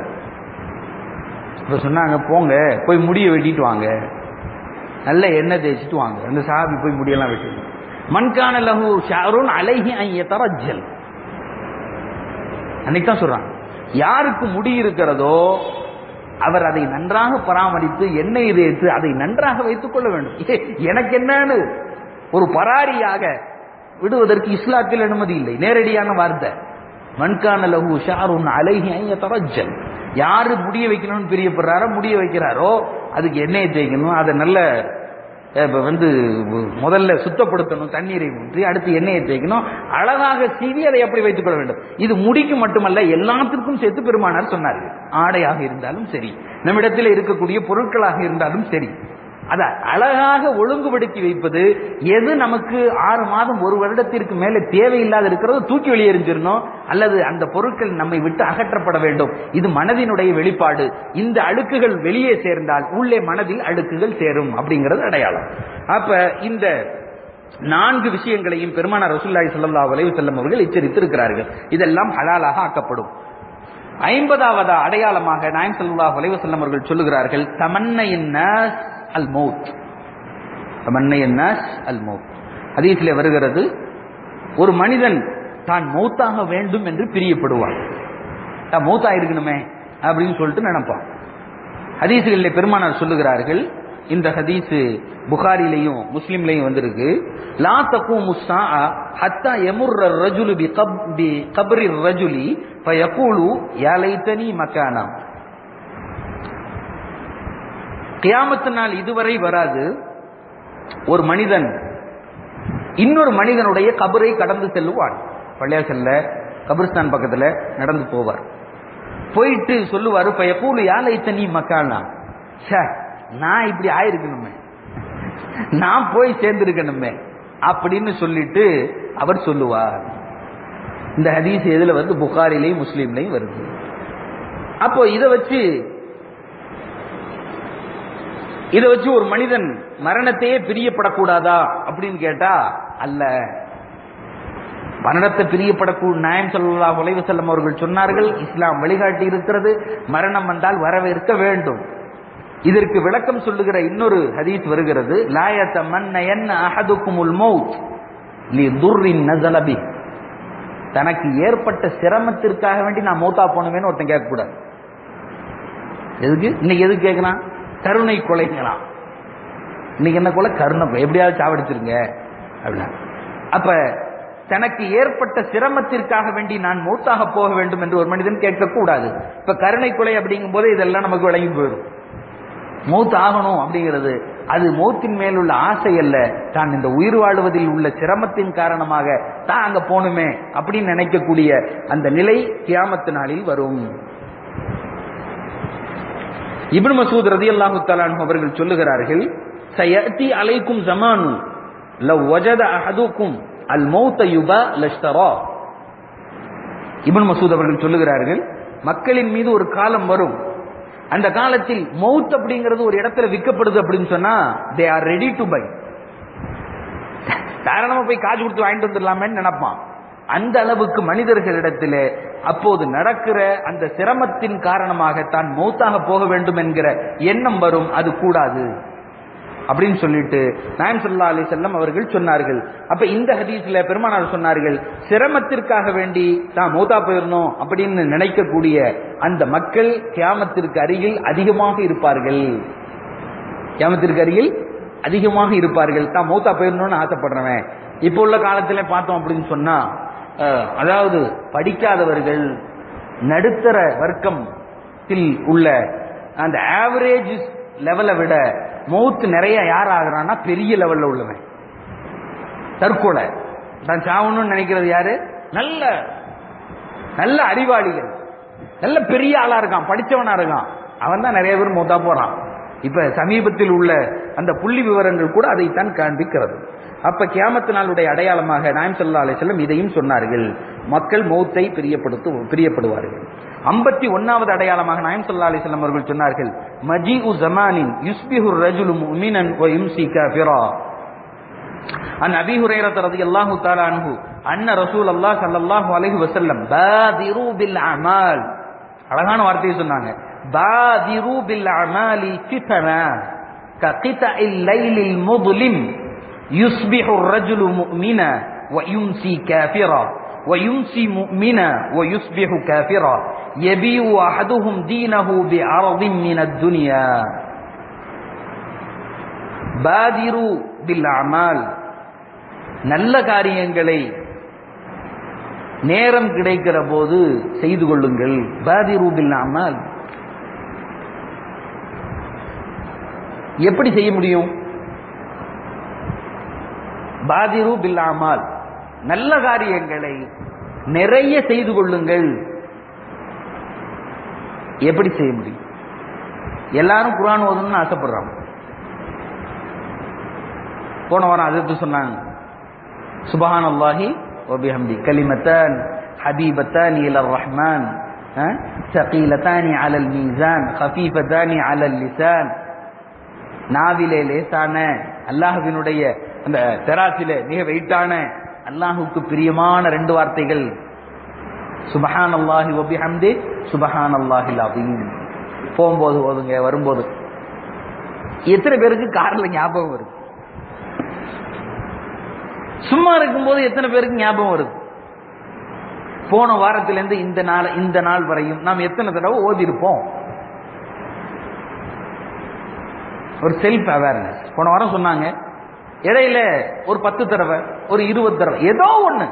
இப்ப சொன்னாங்க போங்க போய் முடிய வெட்டிட்டு வாங்க நல்ல எண்ணெய் தேய்ச்சிட்டு வாங்க அந்த சஹாபி போய் முடியெல்லாம் வெட்டி மண்கான லஹு ஷாருன் அலைஹி ஐயத்தரஜல் அன்னைக்கு தான் சொல்றாங்க யாருக்கு முடி இருக்கிறதோ அவர் அதை நன்றாக பராமரித்து எண்ணெய் தேய்த்து அதை நன்றாக வைத்துக் கொள்ள வேண்டும் ஏ, எனக்கு என்னன்னு ஒரு பராரியாக விடுவதற்கு இஸ்லாத்தில் அனுமதி இல்லை நேரடியான வார்த்தை மண்கான லஹு ஷாருன் அலைஹி ஐயத்தரஜல் யாரு முடிய வைக்கணும்னு பிரியப்படுறாரோ முடிய வைக்கிறாரோ அதுக்கு எண்ணெயை தேய்க்கணும் அதை நல்ல அஹ், இப்ப வந்து முதல்ல சுத்தப்படுத்தணும் தண்ணீரை ஊற்றி அடுத்து எண்ணெயை தேய்க்கணும் அழகாக சீவி அதை எப்படி வைத்துக் கொள்ள வேண்டும் இது முடிக்கு மட்டுமல்ல எல்லாத்திற்கும் சேர்த்து பெருமானார் சொன்னார்கள் ஆடையாக இருந்தாலும் சரி நம்மிடத்தில் இருக்கக்கூடிய பொருட்களாக இருந்தாலும் சரி அத அழகாக ஒழுங்குபடுத்தி வைப்பது எது நமக்கு ஆறு மாதம் ஒரு வருடத்திற்கு மேலே தேவையில்லாத இருக்கிறதோ தூக்கி வெளியெறிஞ்சிடணும் அல்லது அந்த பொருட்கள் நம்மை விட்டு அகற்றப்பட வேண்டும் இது மனதினுடைய வெளிப்பாடு இந்த அழுக்குகள் வெளியே சேர்ந்தால் உள்ளே மனதில் அழுக்குகள் சேரும் அப்படிங்கிறது அடையாளம் அப்ப இந்த நான்கு விஷயங்களையும் பெருமானார் ரசூலுல்லாஹி ஸல்லல்லாஹு அலைஹி வஸல்லம் அவர்கள் எச்சரித்திருக்கிறார்கள் இதெல்லாம் ஹலாலாக ஆக்கப்படும் ஐம்பதாவது அடையாளமாக நாயம் ஸல்லல்லாஹு அலைஹி வஸல்லம் அவர்கள் சொல்லுகிறார்கள் தமன்னையின் நாஸ் அல் மௌத் தமன்னையின் நாஸ் அல் மௌத் ஹதீஸிலே வருகிறது ஒரு மனிதன் தான் மௌத்தாக வேண்டும் என்று பிரியப்படுவான் தான் மௌத்தா இருக்கணுமே அப்படின்னு சொல்லிட்டு நினைப்பான் ஹதீசுகளில் பெருமானார் சொல்லுகிறார்கள் இந்த ஹதீஸ் புகாரிலையும் முஸ்லிம்லையும் வந்திருக்கு லா தக்கும் முஸ்ஸா ஹத்தா எமுர்ர ரஜுலு பி கப் பி கப்ரி ரஜுலி ஃபயகூலு யா லைத்தனி மக்கானா கியாமத்து நாள் இதுவரை வராது ஒரு மனிதன் இன்னொரு மனிதனுடைய கபரை கடந்து செல்லுவான் பள்ளியாசல்ல கபிரிஸ்தான் பக்கத்துல நடந்து போவார் போயிட்டு சொல்லுவாரு பயப்பூலு யாலை தனி மக்கானா ச்சே நான் இப்படி ஆயிருக்கணுமே நான் போய் சேர்ந்திருக்கணுமே அப்படின்னு சொல்லிட்டு அவர் சொல்லுவார் இந்த ஹதீஸ் எதுல வந்து புகாரிலையும் முஸ்லீம்லையும் வருது அப்போ இதை வச்சு இதை வச்சு ஒரு மனிதன் மரணத்தையே பிரியப்படக்கூடாதா அப்படின்னு கேட்டா அல்ல மரணத்தை பிரியப்படக்கூடிய நாயம் சொல்லா உலைவு செல்லம் அவர்கள் சொன்னார்கள் இஸ்லாம் வழிகாட்டி இருக்கிறது மரணம் வந்தால் வரவேற்க வேண்டும் இதற்கு விளக்கம் சொல்லுகிற இன்னொரு ஹதீஸ் வருகிறது லாயத்த மன்ன என்ன அஹதுக்குமுல் மௌத் லி துர்ரின் நசலபி தனக்கு ஏற்பட்ட சிரமத்திற்காக வேண்டி நான் மௌத்தா போனவேன்னு ஒருத்தன் கேட்கக்கூடாது எதுக்கு இன்னைக்கு எதுக்கு கேட்கலாம் கருணை கொலைங்களாம் இன்னைக்கு என்ன கொலை கருணை கொலை. எப்படியாவது சாவடிச்சிருங்க அப்படின்னா அப்ப தனக்கு ஏற்பட்ட சிரமத்திற்காக வேண்டி நான் மூத்தாக போக வேண்டும் என்று ஒரு மனிதன் கேட்கக்கூடாது இப்ப கருணை கொலை அப்படிங்கும் போது இதெல்லாம் நமக்கு விளங்கி போயிடும் மௌத் ஆகணும் அப்படிங்கிறது அது மௌத்தின் மேல் உள்ள ஆசை அல்ல தான் இந்த உயிர் வாழ்வதில் உள்ள சிரமத்தின் காரணமாக தான் அங்க போகணுமே அப்படின்னு நினைக்கக்கூடிய அந்த நிலை கியாமத்து நாளில் வரும் இப்னு மசூத் ரதியல்லாஹு தஆலா அவர்கள் சொல்லுகிறார்கள் சயத்தி அலைக்கும் ஜமானு லவ் வஜத அஹதுக்கும் அல் மௌத்த யுபா லஷ்தரா இப்னு மசூத் அவர்கள் சொல்லுகிறார்கள் மக்களின் மீது ஒரு காலம் வரும் அந்த காலத்தில் மவுத் அப்படிங்கிறது ஒரு இடத்துல விற்கப்படுது அப்படின்னு சொன்னா they are ready to buy தாராளமா போய் காசு கொடுத்து வாங்கிட்டு வந்துடலாமேன்னு நினைப்பான் அந்த அளவுக்கு மனிதர்களிடத்திலே அப்போது நடக்கிற அந்த சிரமத்தின் காரணமாக தான் மௌத்தாக போக வேண்டும் என்கிற எண்ணம் வரும் அது கூடாது அப்படின்னு சொல்லிட்டு நாயம் சல்லா அலி செல்லம் அவர்கள் சொன்னார்கள் அப்ப இந்த ஹதீஸ்ல பெருமானார் சொன்னார்கள் சிரமத்திற்காக வேண்டி தான் மௌத்தா போயிடணும் அப்படின்னு நினைக்கக்கூடிய அந்த மக்கள் கியாமத்திற்கு அருகில் அதிகமாக இருப்பார்கள் கியாமத்திற்கு அருகில் அதிகமாக இருப்பார்கள் தான் மௌத்தா போயிடணும்னு ஆசைப்படுறவன் இப்போ உள்ள காலத்துல பார்த்தோம் அப்படின்னு சொன்னா அஹ், அதாவது படிக்காதவர்கள் நடுத்தர வர்க்கத்தில் உள்ள அந்த ஆவரேஜ் லெவலை விட மௌத் நிறைய யார் ஆகுறான்னா பெரிய லெவல்ல உள்ளவன் தற்கொலை தான் சாவணும்னு நினைக்கிறது யாரு நல்ல நல்ல அறிவாளிகள் நல்ல பெரிய ஆளா இருக்கான் படிச்சவனா இருக்கான் அவன் தான் நிறைய பேர் மௌத்தா போறான் இப்ப சமீபத்தில் உள்ள அந்த புள்ளி விவரங்கள் கூட அதைத்தான் காண்பிக்கிறது அப்ப கியாமத்து நாளுடைய அடையாளமாக நாயம் சல்லா அலிசல்லம் இதையும் சொன்னார்கள் மக்கள் மௌத்தை பிரியப்படுத்து பிரியப்படுவார்கள் ஐம்பத்தி ஒன்னாவது அடையாளமாக நாயம் சல்லா அலிசல்லம் அவர்கள் சொன்னார்கள் மஜி உ ஜமானின் யுஸ்பிஹு ரஜுலு முமினன் வ யும்சி காஃபிரா عن ابي هريره رضي الله تعالى عنه ان رسول الله صلى الله عليه وسلم بادروا بالاعمال அழகான வார்த்தையை சொன்னாங்க பாதிரு பில் அமாலி ஃபிதனா كقطع الليل المظلم يصبح الرجل مؤمنا ويمسي كافرا ويمسي مؤمنا ويصبح كافرا يبيع احدهم دينه بعرض من الدنيا பாதிரு பில் அமால் நல்ல காரியங்களை நேரம் கிடைக்கிற போது செய்து கொள்ளுங்கள் பாதிரு பில் அமால் எப்படி செய்ய முடியும் பாதிரு பில் அமால் நல்ல காரியங்களை நிறைய செய்து கொள்ளுங்கள் எப்படி செய்ய முடியும் எல்லாரும் குரான் ஓதணும்னு ஆசைப்படுறாங்க போன வாரம் அதுக்கு சொன்னாங்க சுபஹான் அல்லாஹி وبحمدي كلمتان حبيبتان إلى الرحمن ها؟ ثقيلتان على الميزان خفيفتان على اللسان நாவிலே லேசான அல்லாஹுவினுடைய அந்த தெராசிலே மிக வெயிட்டான அல்லாஹுக்கு பிரியமான ரெண்டு வார்த்தைகள் சுபஹான் அல்லாஹி ஒபிஹம்தி சுபஹான் அல்லாஹில் அபீம் போகும்போது ஓதுங்க வரும்போது எத்தனை பேருக்கு கார்ல ஞாபகம் வருது சும்மா இருக்கும்போது எத்தனை பேருக்கு ஞாபகம் வருது போன வாரத்திலிருந்து இந்த நாள் இந்த நாள் வரையும் நாம் எத்தனை தடவை ஓதி இருப்போம் ஒரு செல்ஃப் அவேர்னஸ் போன வாரம் சொன்னாங்க இடையில ஒரு பத்து தடவை ஒரு இருபது தடவை ஏதோ ஒண்ணு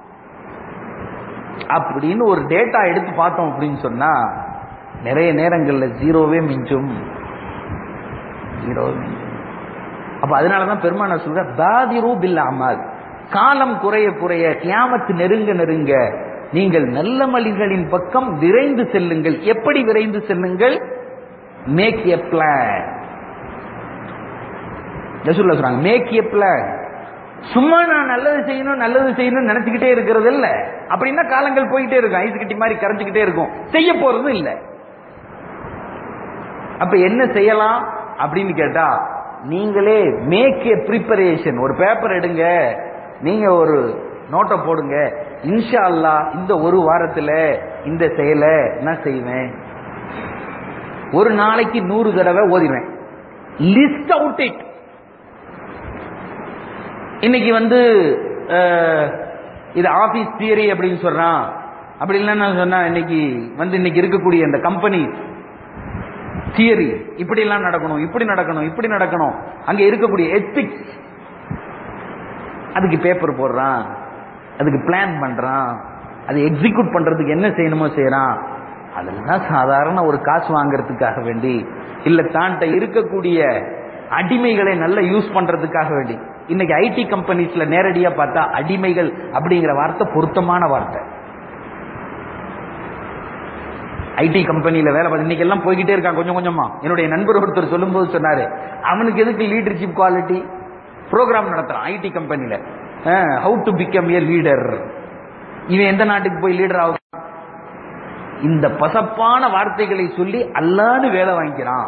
அப்படின்னு ஒரு டேட்டா எடுத்து பார்த்தோம் அப்படின்னு சொன்னா நிறைய நேரங்கள்ல ஜீரோவே மிஞ்சும் ஜீரோவே மிஞ்சும் அப்ப அதனாலதான் பெருமானார் சொல்ற பாதிரு பில் அமால் காலம் குறைய குறைய கியாமத்து நெருங்க நெருங்க நீங்கள் நல்ல மலிகளின் பக்கம் விரைந்து செல்லுங்கள் எப்படி விரைந்து செல்லுங்கள் மேக் எ பிளான் ரசூல்லா சொல்றாங்க மேக் எ பிளான் சும்மா நான் நல்லது செய்யணும் நல்லது செய்யணும் நினைச்சுக்கிட்டே இருக்கிறது இல்ல அப்படின்னா காலங்கள் போயிட்டே இருக்கும் ஐஸ் கட்டி மாதிரி கரைஞ்சுக்கிட்டே இருக்கும் செய்ய போறதும் இல்ல அப்ப என்ன செய்யலாம் அப்படின்னு கேட்டா நீங்களே மேக் ஏ ப்ரிப்பரேஷன் ஒரு பேப்பர் எடுங்க நீங்க ஒரு நோட்டை போடுங்க இன்ஷா அல்லா இந்த ஒரு வாரத்துல இந்த செயலை நான் செய்வேன் ஒரு நாளைக்கு நூறு தடவை ஓதிடுவேன் லிஸ்ட் அவுட் இட் இன்னைக்கு வந்து அஹ், இது ஆபீஸ் தியரி அப்படின்னு சொல்றான் அப்படி இல்லைன்னு சொன்னா இன்னைக்கு வந்து இன்னைக்கு இருக்கக்கூடிய இந்த கம்பெனி தியரி இப்படி எல்லாம் நடக்கணும் இப்படி நடக்கணும் இப்படி நடக்கணும் அங்க இருக்கக்கூடிய எத்திக்ஸ் அதுக்கு பேப்பர் போடுறான் அதுக்கு பிளான் பண்றான் அது எக்ஸிக்யூட் பண்றதுக்கு என்ன செய்யணுமோ செய்யறான் அதெல்லாம் சாதாரண ஒரு காசு வாங்குறதுக்காக வேண்டி இல்ல தான்ட்ட இருக்கக்கூடிய அடிமைகளை நல்லா யூஸ் பண்றதுக்காக வேண்டி இன்னைக்கு ஐடி கம்பெனிஸ்ல நேரடியா பார்த்தா அடிமைகள் அப்படிங்கிற வார்த்தை பொருத்தமான வார்த்தை ஐடி கம்பெனில வேலை பார்த்து இன்னைக்கு எல்லாம் போய்கிட்டே இருக்கான் கொஞ்சம் கொஞ்சமா என்னுடைய நண்பர் ஒருத்தர் சொல்லும்போது சொன்னாரு அவனுக்கு எதுக்கு லீடர்ஷிப் குவாலிட்டி ப்ரோக்ராம் நடத்துறான் ஐடி கம்பெனில how to become a leader இவன் எந்த நாட்டுக்கு போய் லீடர் ஆகும் இந்த பசப்பான வார்த்தைகளை சொல்லி அல்லான்னு வேலை வாங்கிக்கிறான்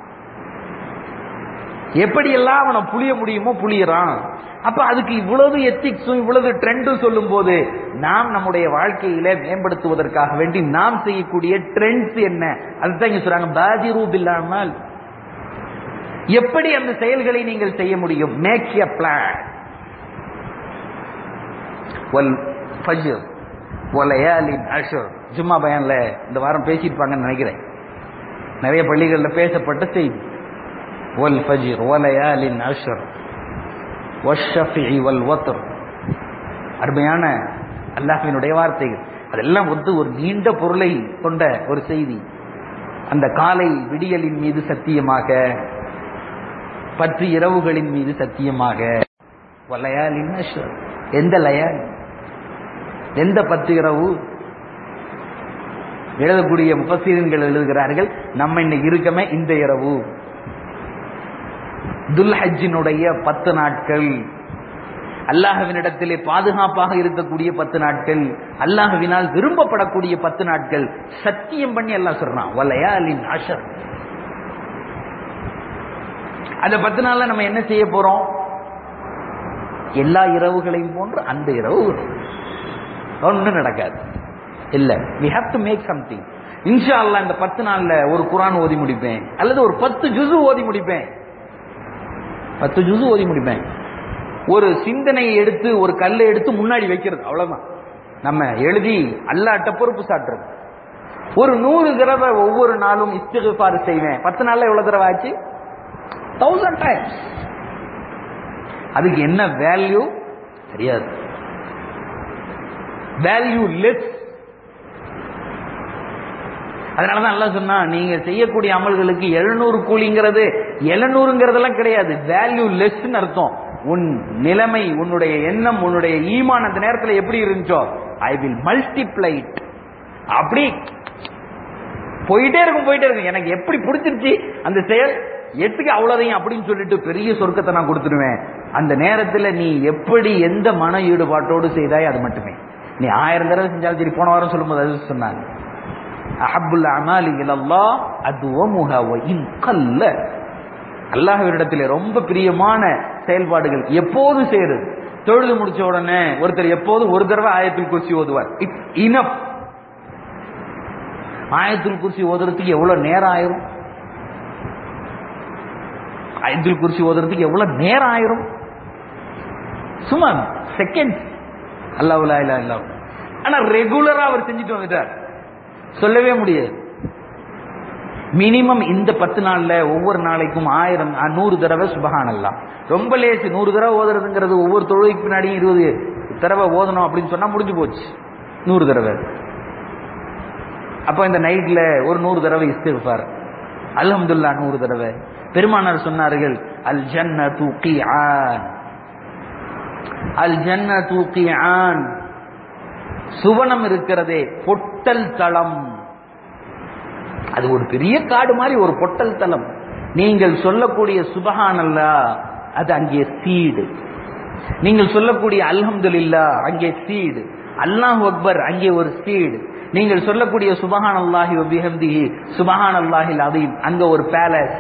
எப்படியெல்லாம் அவனை புளிய முடியுமோ புளியறான் அப்ப அதுக்கு இவ்வளவு எத்திக்ஸும் இவ்வளவு ட்ரெண்டும் சொல்லும் போது நாம் நம்முடைய வாழ்க்கையில மேம்படுத்துவதற்காக வேண்டி நாம் செய்யக்கூடிய ட்ரெண்ட்ஸ் என்ன அதுதான் இங்க சொல்றாங்க பாதிரூ இல்லாமல் எப்படி அந்த செயல்களை நீங்கள் செய்ய முடியும் மேக் எ பிளான் வல் ஃபஜ்ர் வலயாலின் அஷர் ஜும்மா பயான்ல இந்த வாரம் பேசியிருப்பாங்கன்னு நினைக்கிறேன் நிறைய பள்ளிகளில் பேசப்பட்ட செய்தி வல் ஃபஜ்ர் வலயாலின் அஷர் வஷ்ஷஃபிஇ வல் வத்ர் அருமையான அல்லாஹ்வினுடைய வார்த்தைகள் அதெல்லாம் வந்து ஒரு நீண்ட பொருளை கொண்ட ஒரு செய்தி அந்த காலை விடியலின் மீது சத்தியமாக பத்து இரவுகளின் மீது சத்தியமாக வலயாலின் அஷர் எந்த லயால் எந்த பத்து இரவு எழுதக்கூடிய முப்பசீரன்கள் எழுதுகிறார்கள் நம்ம இன்னைக்கு இருக்கமே இந்த இரவு துல்ஹஜ்ஜினுடைய பத்து நாட்கள் அல்லாஹ்வினிடத்திலே பாதுகாப்பாக இருக்கக்கூடிய பத்து நாட்கள் அல்லாஹ்வினால் விரும்பப்படக்கூடிய பத்து நாட்கள் சத்தியம் பண்ணி அல்லாஹ் சொல்றான் வலையாலின் அஷர் அந்த பத்து நாள்ல நம்ம என்ன செய்ய போறோம் எல்லா இரவுகளையும் போன்று அந்த இரவு ஒன்றும் நடக்காது இல்ல we have to make something இன்ஷா அல்லாஹ் இந்த பத்து நாள்ல ஒரு குரான் ஓதி முடிப்பேன் அல்லது ஒரு பத்து ஜுசு ஓதி முடிப்பேன் பத்து ஜுசு ஓதி முடிப்பேன் ஒரு சிந்தனையை எடுத்து ஒரு கல்லை எடுத்து முன்னாடி வைக்கிறது அவ்வளவுதான் நம்ம எழுதி அல்லாட்ட பொறுப்பு சாட்டுறது ஒரு நூறு தடவை ஒவ்வொரு நாளும் இஸ்திகுஃபார் செய்வேன் பத்து நாள்ல எவ்வளவு தடவை ஆச்சு தௌசண்ட் டைம்ஸ் அதுக்கு என்ன வேல்யூ தெரியாது வேல்யூ லெஸ் அதனாலதான் நல்லா சொன்னா நீங்க செய்யக்கூடிய அமல்களுக்கு எழுநூறு கூலிங்கிறது எழுநூறுங்கிறதெல்லாம் கிடையாது வேல்யூ லெஸ்ன்னு அர்த்தம் உன் நிலைமை உன்னுடைய எண்ணம் உன்னுடைய ஈமான் அந்த நேரத்தில் எப்படி இருந்துச்சோ ஐ வில் மல்டிப்ளை அப்படி போயிட்டே இருக்கும் போயிட்டே இருக்கும் எனக்கு எப்படி பிடிச்சிருச்சு அந்த செயல் எட்டுக்கு அவ்வளோதையும் அப்படின்னு சொல்லிட்டு பெரிய சொர்க்கத்தை நான் கொடுத்துடுவேன் அந்த நேரத்தில் நீ எப்படி எந்த மன ஈடுபாட்டோடு செய்தாய் அது மட்டுமே நீ ஆயிரம் தடவை செஞ்சாலும் சரி போன வாரம் சொல்லும்போது அது சொன்னாங்க அஹப்புல் அமாலி இலல்லா அதுவமுஹ வ இன் கல்ல அல்லாஹ்விடத்திலே ரொம்ப பிரியமான செயல்பாடுகள் எப்போது செய்யறது தொழுது முடிச்ச உடனே ஒருத்தர் எப்போது ஒரு தடவை ஆயத்தில் குர்சி ஓதுவார் இட்ஸ் இனப் ஆயத்தில் குர்சி ஓதுறதுக்கு எவ்வளவு நேரம் ஆயிரும் ஆயத்தில் குர்சி ஓதுறதுக்கு எவ்வளவு நேரம் ஆயிரும் சும்மா செகண்ட் அல்லாவுலா இல்லா இல்லா ஆனா ரெகுலரா அவர் செஞ்சுட்டு வந்துட்டார் சொல்லவே முடியாது மினிமம் இந்த பத்து நாள்ல ஒவ்வொரு நாளைக்கும் ஆயிரம் அஹ், நூறு தடவை சுபஹானல்லாம் ரொம்ப லேசு நூறு தடவை ஓதுறதுங்கிறது ஒவ்வொரு தொழுகைக்கு பின்னாடியும் இருபது தடவை ஓதணும் அப்படின்னு சொன்னா முடிஞ்சு போச்சு நூறு தடவை அப்ப இந்த நைட்ல ஒரு நூறு தடவை இஸ்திஃபார் அல்ஹம்துல்லா நூறு தடவை பெருமானார் சொன்னார்கள் அல் ஜன்ன தூக்கி ஆன் அல் ஜன்ன தூக்கி ஆன் சுவனம் இருக்கிறதே பொட்டல் தளம் அது ஒரு பெரிய காடு மாதிரி ஒரு பொட்டல் தளம் நீங்கள் சொல்லக்கூடிய சுபஹானல்லா அது அங்கே சீடு நீங்கள் சொல்லக்கூடிய அல்ஹம்துலில்லா அங்கே சீடு அல்லாஹ் அக்பர் அங்கே ஒரு சீடு நீங்கள் சொல்லக்கூடிய சுபஹான் அல்லாஹி வபிஹம்திஹி சுபஹான் அல்லாஹில் அதீம் அங்க ஒரு பேலஸ்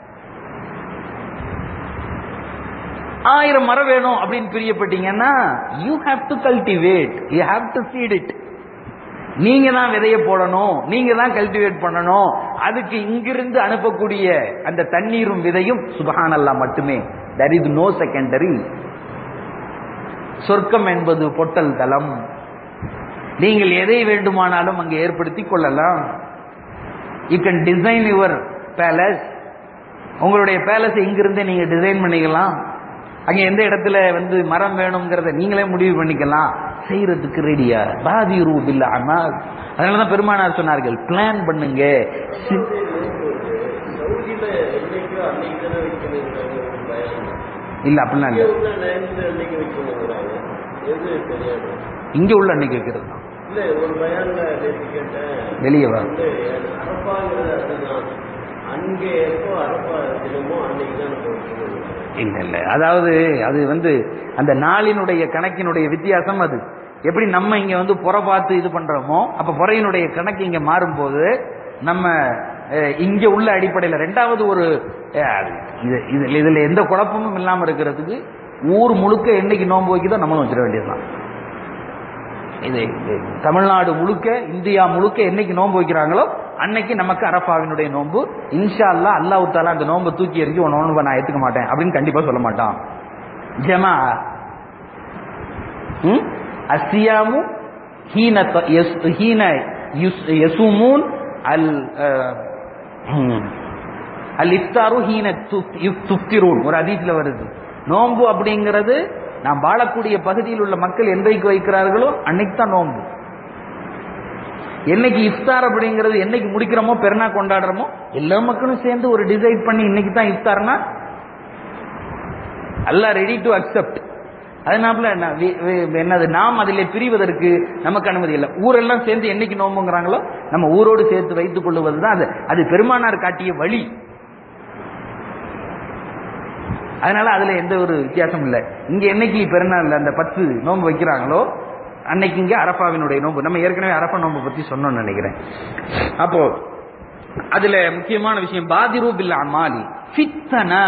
ஆயிரம் மரம் வேணும் அப்படின்னு பிரியப்பட்டீங்கன்னா you have to cultivate you have to feed it நீங்க தான் விதைய போடணும் நீங்க தான் கல்டிவேட் பண்ணணும் அதுக்கு இங்கிருந்து அனுப்பக்கூடிய அந்த தண்ணீரும் விதையும் சுபஹானல்லா மட்டுமே தர் இஸ் நோ செகண்டரி சொர்க்கம் என்பது பொட்டல் தலம் நீங்கள் எதை வேண்டுமானாலும் அங்கே ஏற்படுத்திக் கொள்ளலாம் you can design your palace உங்களுடைய பேலஸ் இங்கிருந்தே நீங்க டிசைன் பண்ணிக்கலாம் அங்க எந்த இடத்துல வந்து மரம் வேணுங்கிறத நீங்களே முடிவு பண்ணிக்கலாம் செய்யறதுக்கு ரெடியா பாதி ரூபில்ல அமல் அதனாலதான் பெருமானார் சொன்னார்கள் பிளான் பண்ணுங்க சி- சவுதியில என்னைக்கோ அன்னைக்கு தானே வைக்கணுங்கிறாங்க ஒரு பயம் இல்ல அப்படிலாம் இல்ல உள்ள நேரத்துல அன்னைக்கு வைக்கணுங்கிறாங்க எது தெரியாது இங்க உள்ள அன்னைக்கு வைக்கிறது தான் இல்ல ஒரு பயான்ல நேற்று கேட்டேன் வெளியே வா வந்து அரப்பாங்கிறது அதுதான் அங்கே எப்போ அரப்பா தினமோ அன்னைக்கு தான் நம்ம வைக்கணும் இல்ல இல்ல அதாவது அது வந்து அந்த நாளினுடைய கணக்கினுடைய வித்தியாசம் அது எப்படி நம்ம இங்க வந்து புற பார்த்து இது பண்றோமோ அப்ப புறையினுடைய கணக்கு இங்க மாறும்போது நம்ம அஹ், இங்க உள்ள அடிப்படையில் ரெண்டாவது ஒரு அஹ், இது இதுல இதுல எந்த குழப்பமும் இல்லாம இருக்கிறதுக்கு ஊர் முழுக்க என்னைக்கு நோன்பு வைக்குதோ நம்மளும் வச்சிட வேண்டியதுதான் இது இது தமிழ்நாடு முழுக்க இந்தியா முழுக்க என்னைக்கு நோன்பு வைக்கிறாங்களோ அன்னைக்கு நமக்கு அரபாவினுடைய நோன்பு இன்ஷா அல்லாஹ் அல்லாஹ் தாலா அந்த நோன்பை தூக்கி எறிஞ்சு உன் நோன்பை நான் ஏத்துக்க மாட்டேன் அப்படின்னு கண்டிப்பா சொல்ல மாட்டான் ஜமா ம்? அஸ்ஸியாமு ஹீன த- யஸ்- ஹீன யுஸ்- யசுமூன் அல் அஹ், ம். அல் இஃப்தாரு ஹீன துஃப்- யுஃப்- துஃப்திரூன் ஒரு அதீஸ்ல வருது நோன்பு அப்படிங்கிறது நாம் வாழக்கூடிய பகுதியில் உள்ள மக்கள் என்றைக்கு வைக்கிறார்களோ அன்னைக்கு தான் நோன்பு என்னைக்கு இஃப்தார் அப்படிங்கிறது என்னைக்கு முடிக்கிறோமோ பெருநா கொண்டாடுறோமோ எல்லா மக்களும் சேர்ந்து ஒரு டிசைட் பண்ணி இன்னைக்கு தான் இஃப்தார்னா அல்லாஹ் ரெடி டு அக்செப்ட் அதனால என்ன வி- வி- என்னது நாம் அதிலே பிரிவதற்கு நமக்கு அனுமதி இல்லை ஊரெல்லாம் சேர்ந்து என்னைக்கு நோம்புங்கிறாங்களோ நம்ம ஊரோடு சேர்த்து வைத்துக் கொள்ளுவதுதான் அது அது பெருமானார் காட்டிய வழி அதனால அதுல எந்த ஒரு வித்தியாசம் இல்லை இங்க என்னைக்கு பெருநாள் அந்த பத்து நோன்பு வைக்கிறாங்களோ அன்னைக்கு இங்க அரப்பாவினுடைய நோன்பு நம்ம ஏற்கனவே அரப்பா நோன்பு பத்தி சொன்னோம்னு நினைக்கிறேன் அப்போ அதுல முக்கியமான விஷயம் பாதிரு பில் அமாலி ஃபித்தனா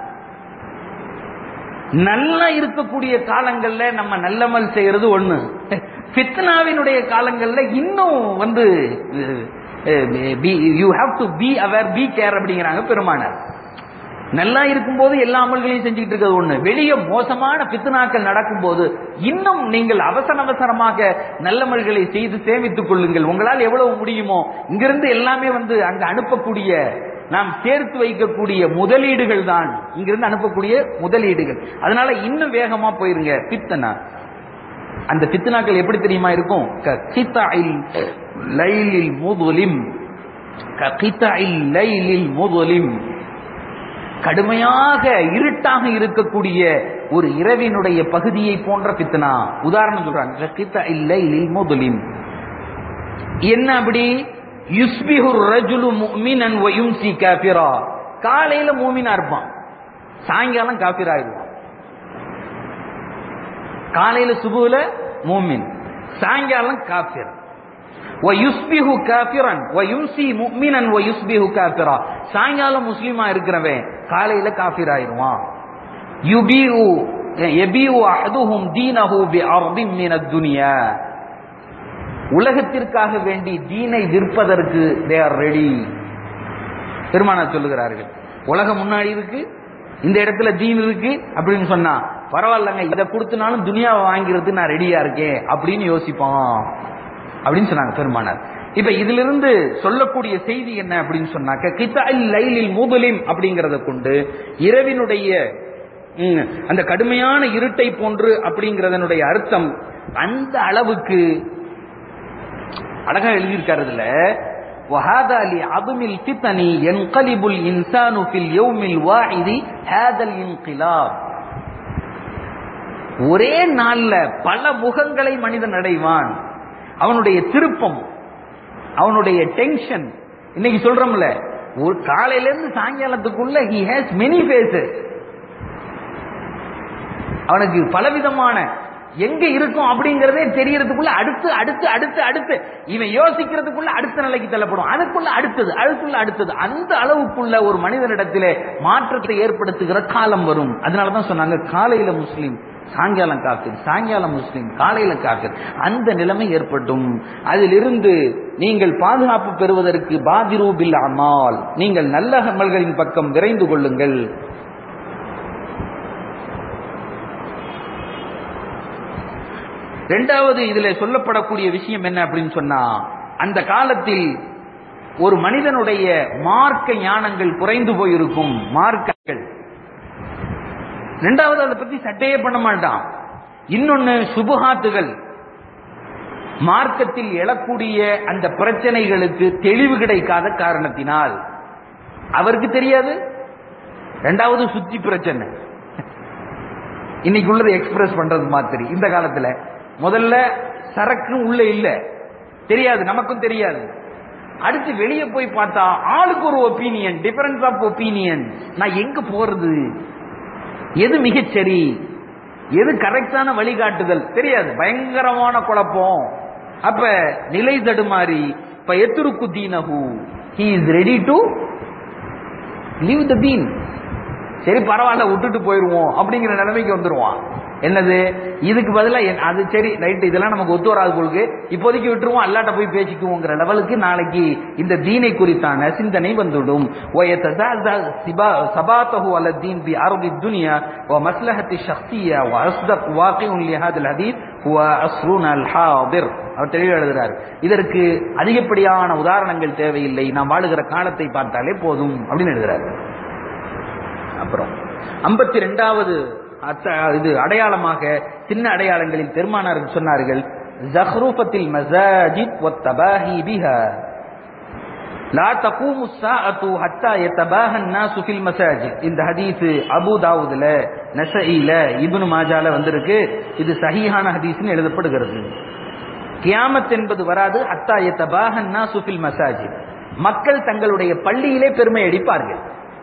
நல்லா இருக்கக்கூடிய காலங்கள்ல நம்ம நல்லமல் செய்யறது ஒண்ணு ஃபித்னாவினுடைய காலங்கள்ல இன்னும் வந்து you have to be aware be care அப்படிங்கிறாங்க பெருமானார் நல்லா இருக்கும்போது எல்லா அமல்களையும் செஞ்சுக்கிட்டு இருக்கிறது ஒண்ணு வெளியே மோசமான பித்துனாக்கள் நடக்கும்போது இன்னும் நீங்கள் அவசர அவசரமாக நல்லமல்களை செய்து சேமித்துக் கொள்ளுங்கள் உங்களால் எவ்வளவு முடியுமோ இங்கிருந்து எல்லாமே வந்து அங்க அனுப்பக்கூடிய நாம் சேர்த்து வைக்கக்கூடிய முதலீடுகள் தான் இங்கிருந்து அனுப்பக்கூடிய முதலீடுகள் அதனால இன்னும் வேகமா போயிருங்க பித்தனா அந்த பித்தனாக்கள் எப்படி தெரியுமா இருக்கும் க கித்தாயில் லைலில் முதலிம் க கித்தாயில் லைலில் முதலிம் கடுமையாக இருட்டாக இருக்கக்கூடிய ஒரு இரவினுடைய பகுதியை போன்ற பித்தனா உதாரணம் சொல்றாங்க கித்த இல்லை முதலிம் என்ன அப்படி யுஸ்பிஹு ரஜுலு முஃமினன் வ யும்சி காஃபிரா காலையில மூமினா இருப்பான் சாயங்காலம் காஃபிர் ஆயிடுவான் காலையில சுபுல மூமின் சாயங்காலம் காஃபிர் وَيُصْبِحُ كَافِرًا وَيُمْسِي مُؤْمِنًا وَيُصْبِحُ كَافِرًا சாயங்காலம் முஸ்லீமா இருக்கிறவன் காலையில காஃபிர் ஆயிருவான் யுபீஉ யபீஉ அஹதுஹும் தீனஹு பிஅர்தின் மின துன்யா உலகத்திற்காக வேண்டி தீனை விற்பதற்கு தே ஆர் ரெடி பெருமானார் சொல்லுகிறார்கள் உலகம் முன்னாடி இருக்கு இந்த இடத்துல தீன் இருக்கு அப்படின்னு சொன்னா பரவாயில்லங்க இதை கொடுத்தனாலும் துனியாவை வாங்கிறது நான் ரெடியா இருக்கேன் அப்படின்னு யோசிப்பான் அப்படின்னு சொன்னாங்க பெருமானார் இப்ப இதுல இருந்து சொல்லக்கூடிய செய்தி என்ன அப்படின்னு சொன்னாக்க கித்தாயில் லைலில் முதலிம் அப்படிங்கறத கொண்டு இரவினுடைய ம், அந்த கடுமையான இருட்டை போன்று அப்படிங்கறதனுடைய அர்த்தம் அந்த அளவுக்கு அழகா எழுதியிருக்காரு இதுல وهذا لعظم الفتن ينقلب الإنسان في اليوم الواحد هذا الانقلاب ஒரே நாள்ல பல முகங்களை மனிதன் அடைவான் அவனுடைய திருப்பம் அவனுடைய டென்ஷன் இன்னைக்கு சொல்றோம்ல ஒரு காலையில இருந்து சாயங்காலத்துக்குள்ள he has many faces அவனுக்கு பலவிதமான எங்க இருக்கும் அப்படிங்கறதே தெரியறதுக்குள்ள அடுத்து அடுத்து அடுத்து அடுத்து இவன் யோசிக்கிறதுக்குள்ள அடுத்த நிலைக்கு தள்ளப்படும் அதுக்குள்ள அடுத்தது அதுக்குள்ள அடுத்தது அந்த அளவுக்குள்ள ஒரு மனிதனிடத்திலே மாற்றத்தை ஏற்படுத்துகிற காலம் வரும் அதனாலதான் சொன்னாங்க காலையில முஸ்லீம் சாயங்காலம் காஃபிர் சாயங்காலம் முஸ்லீம் காலையில காஃபிர் அந்த நிலைமை ஏற்பட்டும் அதிலிருந்து நீங்கள் பாதுகாப்பு பெறுவதற்கு பாதிரூபில் அமால் நீங்கள் நல்ல அமல்களின் பக்கம் விரைந்து கொள்ளுங்கள் இரண்டாவது இதுல சொல்லப்படக்கூடிய விஷயம் என்ன அப்படின்னு சொன்னா அந்த காலத்தில் ஒரு மனிதனுடைய மார்க்க ஞானங்கள் குறைந்து போயிருக்கும் மார்க்கங்கள் ரெண்டாவது அதை பத்தி சட்டையே பண்ண மாட்டான் இன்னொன்னு சுபுகாத்துகள் மார்க்கத்தில் எழக்கூடிய அந்த பிரச்சனைகளுக்கு தெளிவு கிடைக்காத காரணத்தினால் அவருக்கு தெரியாது ரெண்டாவது சுத்தி பிரச்சனை இன்னைக்கு உள்ளது எக்ஸ்பிரஸ் பண்றது மாதிரி இந்த காலத்துல முதல்ல சரக்கு உள்ள இல்ல தெரியாது நமக்கும் தெரியாது அடுத்து வெளியே போய் பார்த்தா ஆளுக்கு ஒரு ஒப்பீனியன் டிஃபரன்ஸ் ஆஃப் ஒப்பீனியன் நான் எங்க போறது எது மிகச்சரி எது கரெக்டான வழிகாட்டுதல் தெரியாது பயங்கரமான குழப்பம் அப்ப நிலை தடுமாறி இப்ப எத்துருக்கு தீனஹு he is ready to leave the தீன் சரி பரவாயில்ல விட்டுட்டு போயிருவோம் அப்படிங்கிற நிலைமைக்கு வந்துருவான் என்னது இதுக்கு பதிலா என்- அது சரி ரைட் இதெல்லாம் நமக்கு ஒத்து வராது கொள்கை இப்போதைக்கு விட்டுருவோம் அல்லாட்ட போய் பேசிக்குவோங்கிற லெவலுக்கு நாளைக்கு இந்த தீனை குறித்தான சிந்தனை வந்துடும் ويتزعزع سبا- سباته على الدين بأرض الدنيا ومصلحة الشخصية وأصدق واقع لهذا الحديث هو عصرنا الحاضر அவர் தெளிவாக எழுதுறார் இதற்கு அதிகப்படியான உதாரணங்கள் தேவையில்லை நாம் வாழுகிற காலத்தை பார்த்தாலே போதும் அப்படின்னு எழுதுறாரு அப்புறம் ஐம்பத்தி ரெண்டாவது இது அடையாளமாக சின்ன அடையாளங்களில் பெருமானார் சொன்னார்கள் ஜஹ்ரூஃபத்தில் மசாஜித் வத்தபாஹி பிஹா லா தகூமு ஸாஅத்து ஹத்தா யதபாஹ الناس في المساجد இந்த ஹதீஸ் அபூ தாவூதுல நஸஈல இப்னு மாஜால வந்திருக்கு இது சஹீஹான ஹதீஸ்னு எழுதப்படுகிறது கியாமத் என்பது வராது ஹத்தா யதபாஹ الناس في المساجد மக்கள் தங்களுடைய பள்ளியிலே பெருமை அடிப்பார்கள்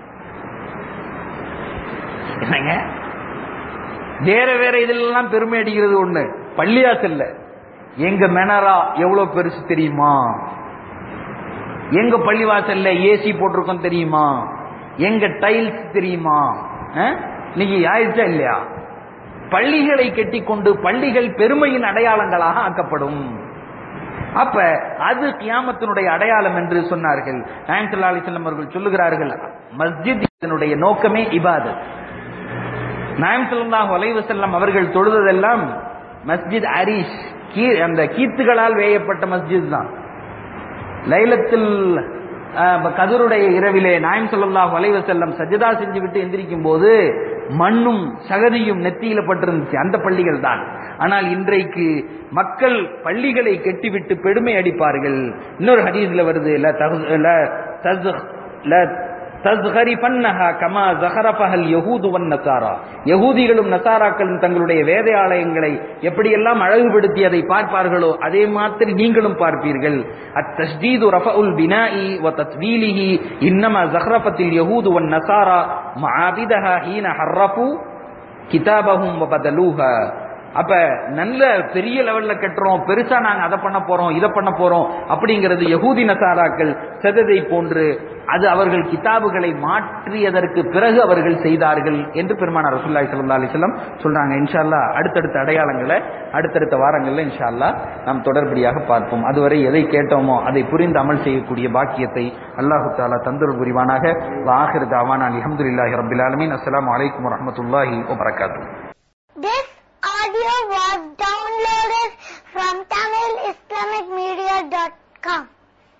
என்னங்க வேற வேற இதெல்லாம் பெருமை அடிக்கிறது ஒண்ணு பள்ளியாசல்ல எங்க மெனரா எவ்வளவு பெருசு தெரியுமா எங்க பள்ளிவாசல்ல ஏசி போட்டிருக்கோம் தெரியுமா எங்க டைல்ஸ் தெரியுமா அஹ்? இன்னைக்கு ஆயிடுச்சா இல்லையா பள்ளிகளை கட்டிக்கொண்டு பள்ளிகள் பெருமையின் அடையாளங்களாக ஆக்கப்படும் அப்ப அது கியாமத்தினுடைய அடையாளம் என்று சொன்னார்கள் நாயன் அலிசல்லம் அவர்கள் சொல்லுகிறார்கள் மஸ்ஜித் இதனுடைய நோக்கமே இபாதத் நாயம் ஸல்லல்லாஹு அலைஹி வஸல்லம் அவர்கள் தொழுததெல்லாம் மஸ்ஜித் அரிஷ் கீ அந்த கீத்துகளால் வேயப்பட்ட மஸ்ஜித் தான் லைலத்தில் அஹ், கதருடைய இரவிலே நாயம் ஸல்லல்லாஹு அலைஹி வஸல்லம் சஜதா செஞ்சு விட்டு எந்திரிக்கும் போது மண்ணும் சகதியும் நெத்தியில பட்டிருந்துச்சு அந்த பள்ளிகள் தான் ஆனால் இன்றைக்கு மக்கள் பள்ளிகளை கட்டிவிட்டு பெருமை அடிப்பார்கள் இன்னொரு ஹதீஸ்ல வருது ல தஹ்- ல தஸ்- ல தஸ்கரிபன்னஹா கமா ஜஹரபஹல் யஹூது வன் நசாரா யகூதிகளும் நசாராக்களும் தங்களுடைய வேதாலயங்களை எப்படியெல்லாம் அழகுபடுத்தி அதை பார்ப்பார்களோ அதே மாதிரி நீங்களும் பார்ப்பீர்கள் அத்தஸ்தீது ரஃபஉல் பினாஇ வ தத்வீலிஹி இன்னமா ஜஹரஃபத்தில் யஹூது வன் நசாரா மஆபிதஹா ஹீன ஹர்ரஃபு கிதாபஹும் வ பதலூஹா அப்ப நல்ல பெரிய லெவல்ல கட்டுறோம் பெருசா நாங்க அதை பண்ண போறோம் இதை பண்ண போறோம் அப்படிங்கிறது யகூதி நசாராக்கள் செததை போன்று அது அவர்கள் கிதாபுகளை மாற்றியதற்கு பிறகு அவர்கள் செய்தார்கள் என்று பெருமானார் ரசூலுல்லாஹி ஸல்லல்லாஹு அலைஹி வஸல்லம் சொல்றாங்க இன்ஷா அல்லாஹ் அடுத்தடுத்த அடையாளங்களை அடுத்தடுத்த வாரங்கள்ல இன்ஷா அல்லாஹ் நாம் தொடர்படியாக பார்ப்போம் அதுவரை எதை கேட்டோமோ அதை புரிந்து அமல் செய்யக்கூடிய பாக்கியத்தை அல்லாஹு தாலா தந்தருள் புரிவானாக வாஹிர் தாவானா அல்ஹம்துலில்லாஹி ரப்பில் ஆலமீன் அஸ்ஸலாமு அலைக்கும் வரஹ்மத்துல்லாஹி வபரகாத்துஹு This audio was downloaded from TamilIslamicMedia.com.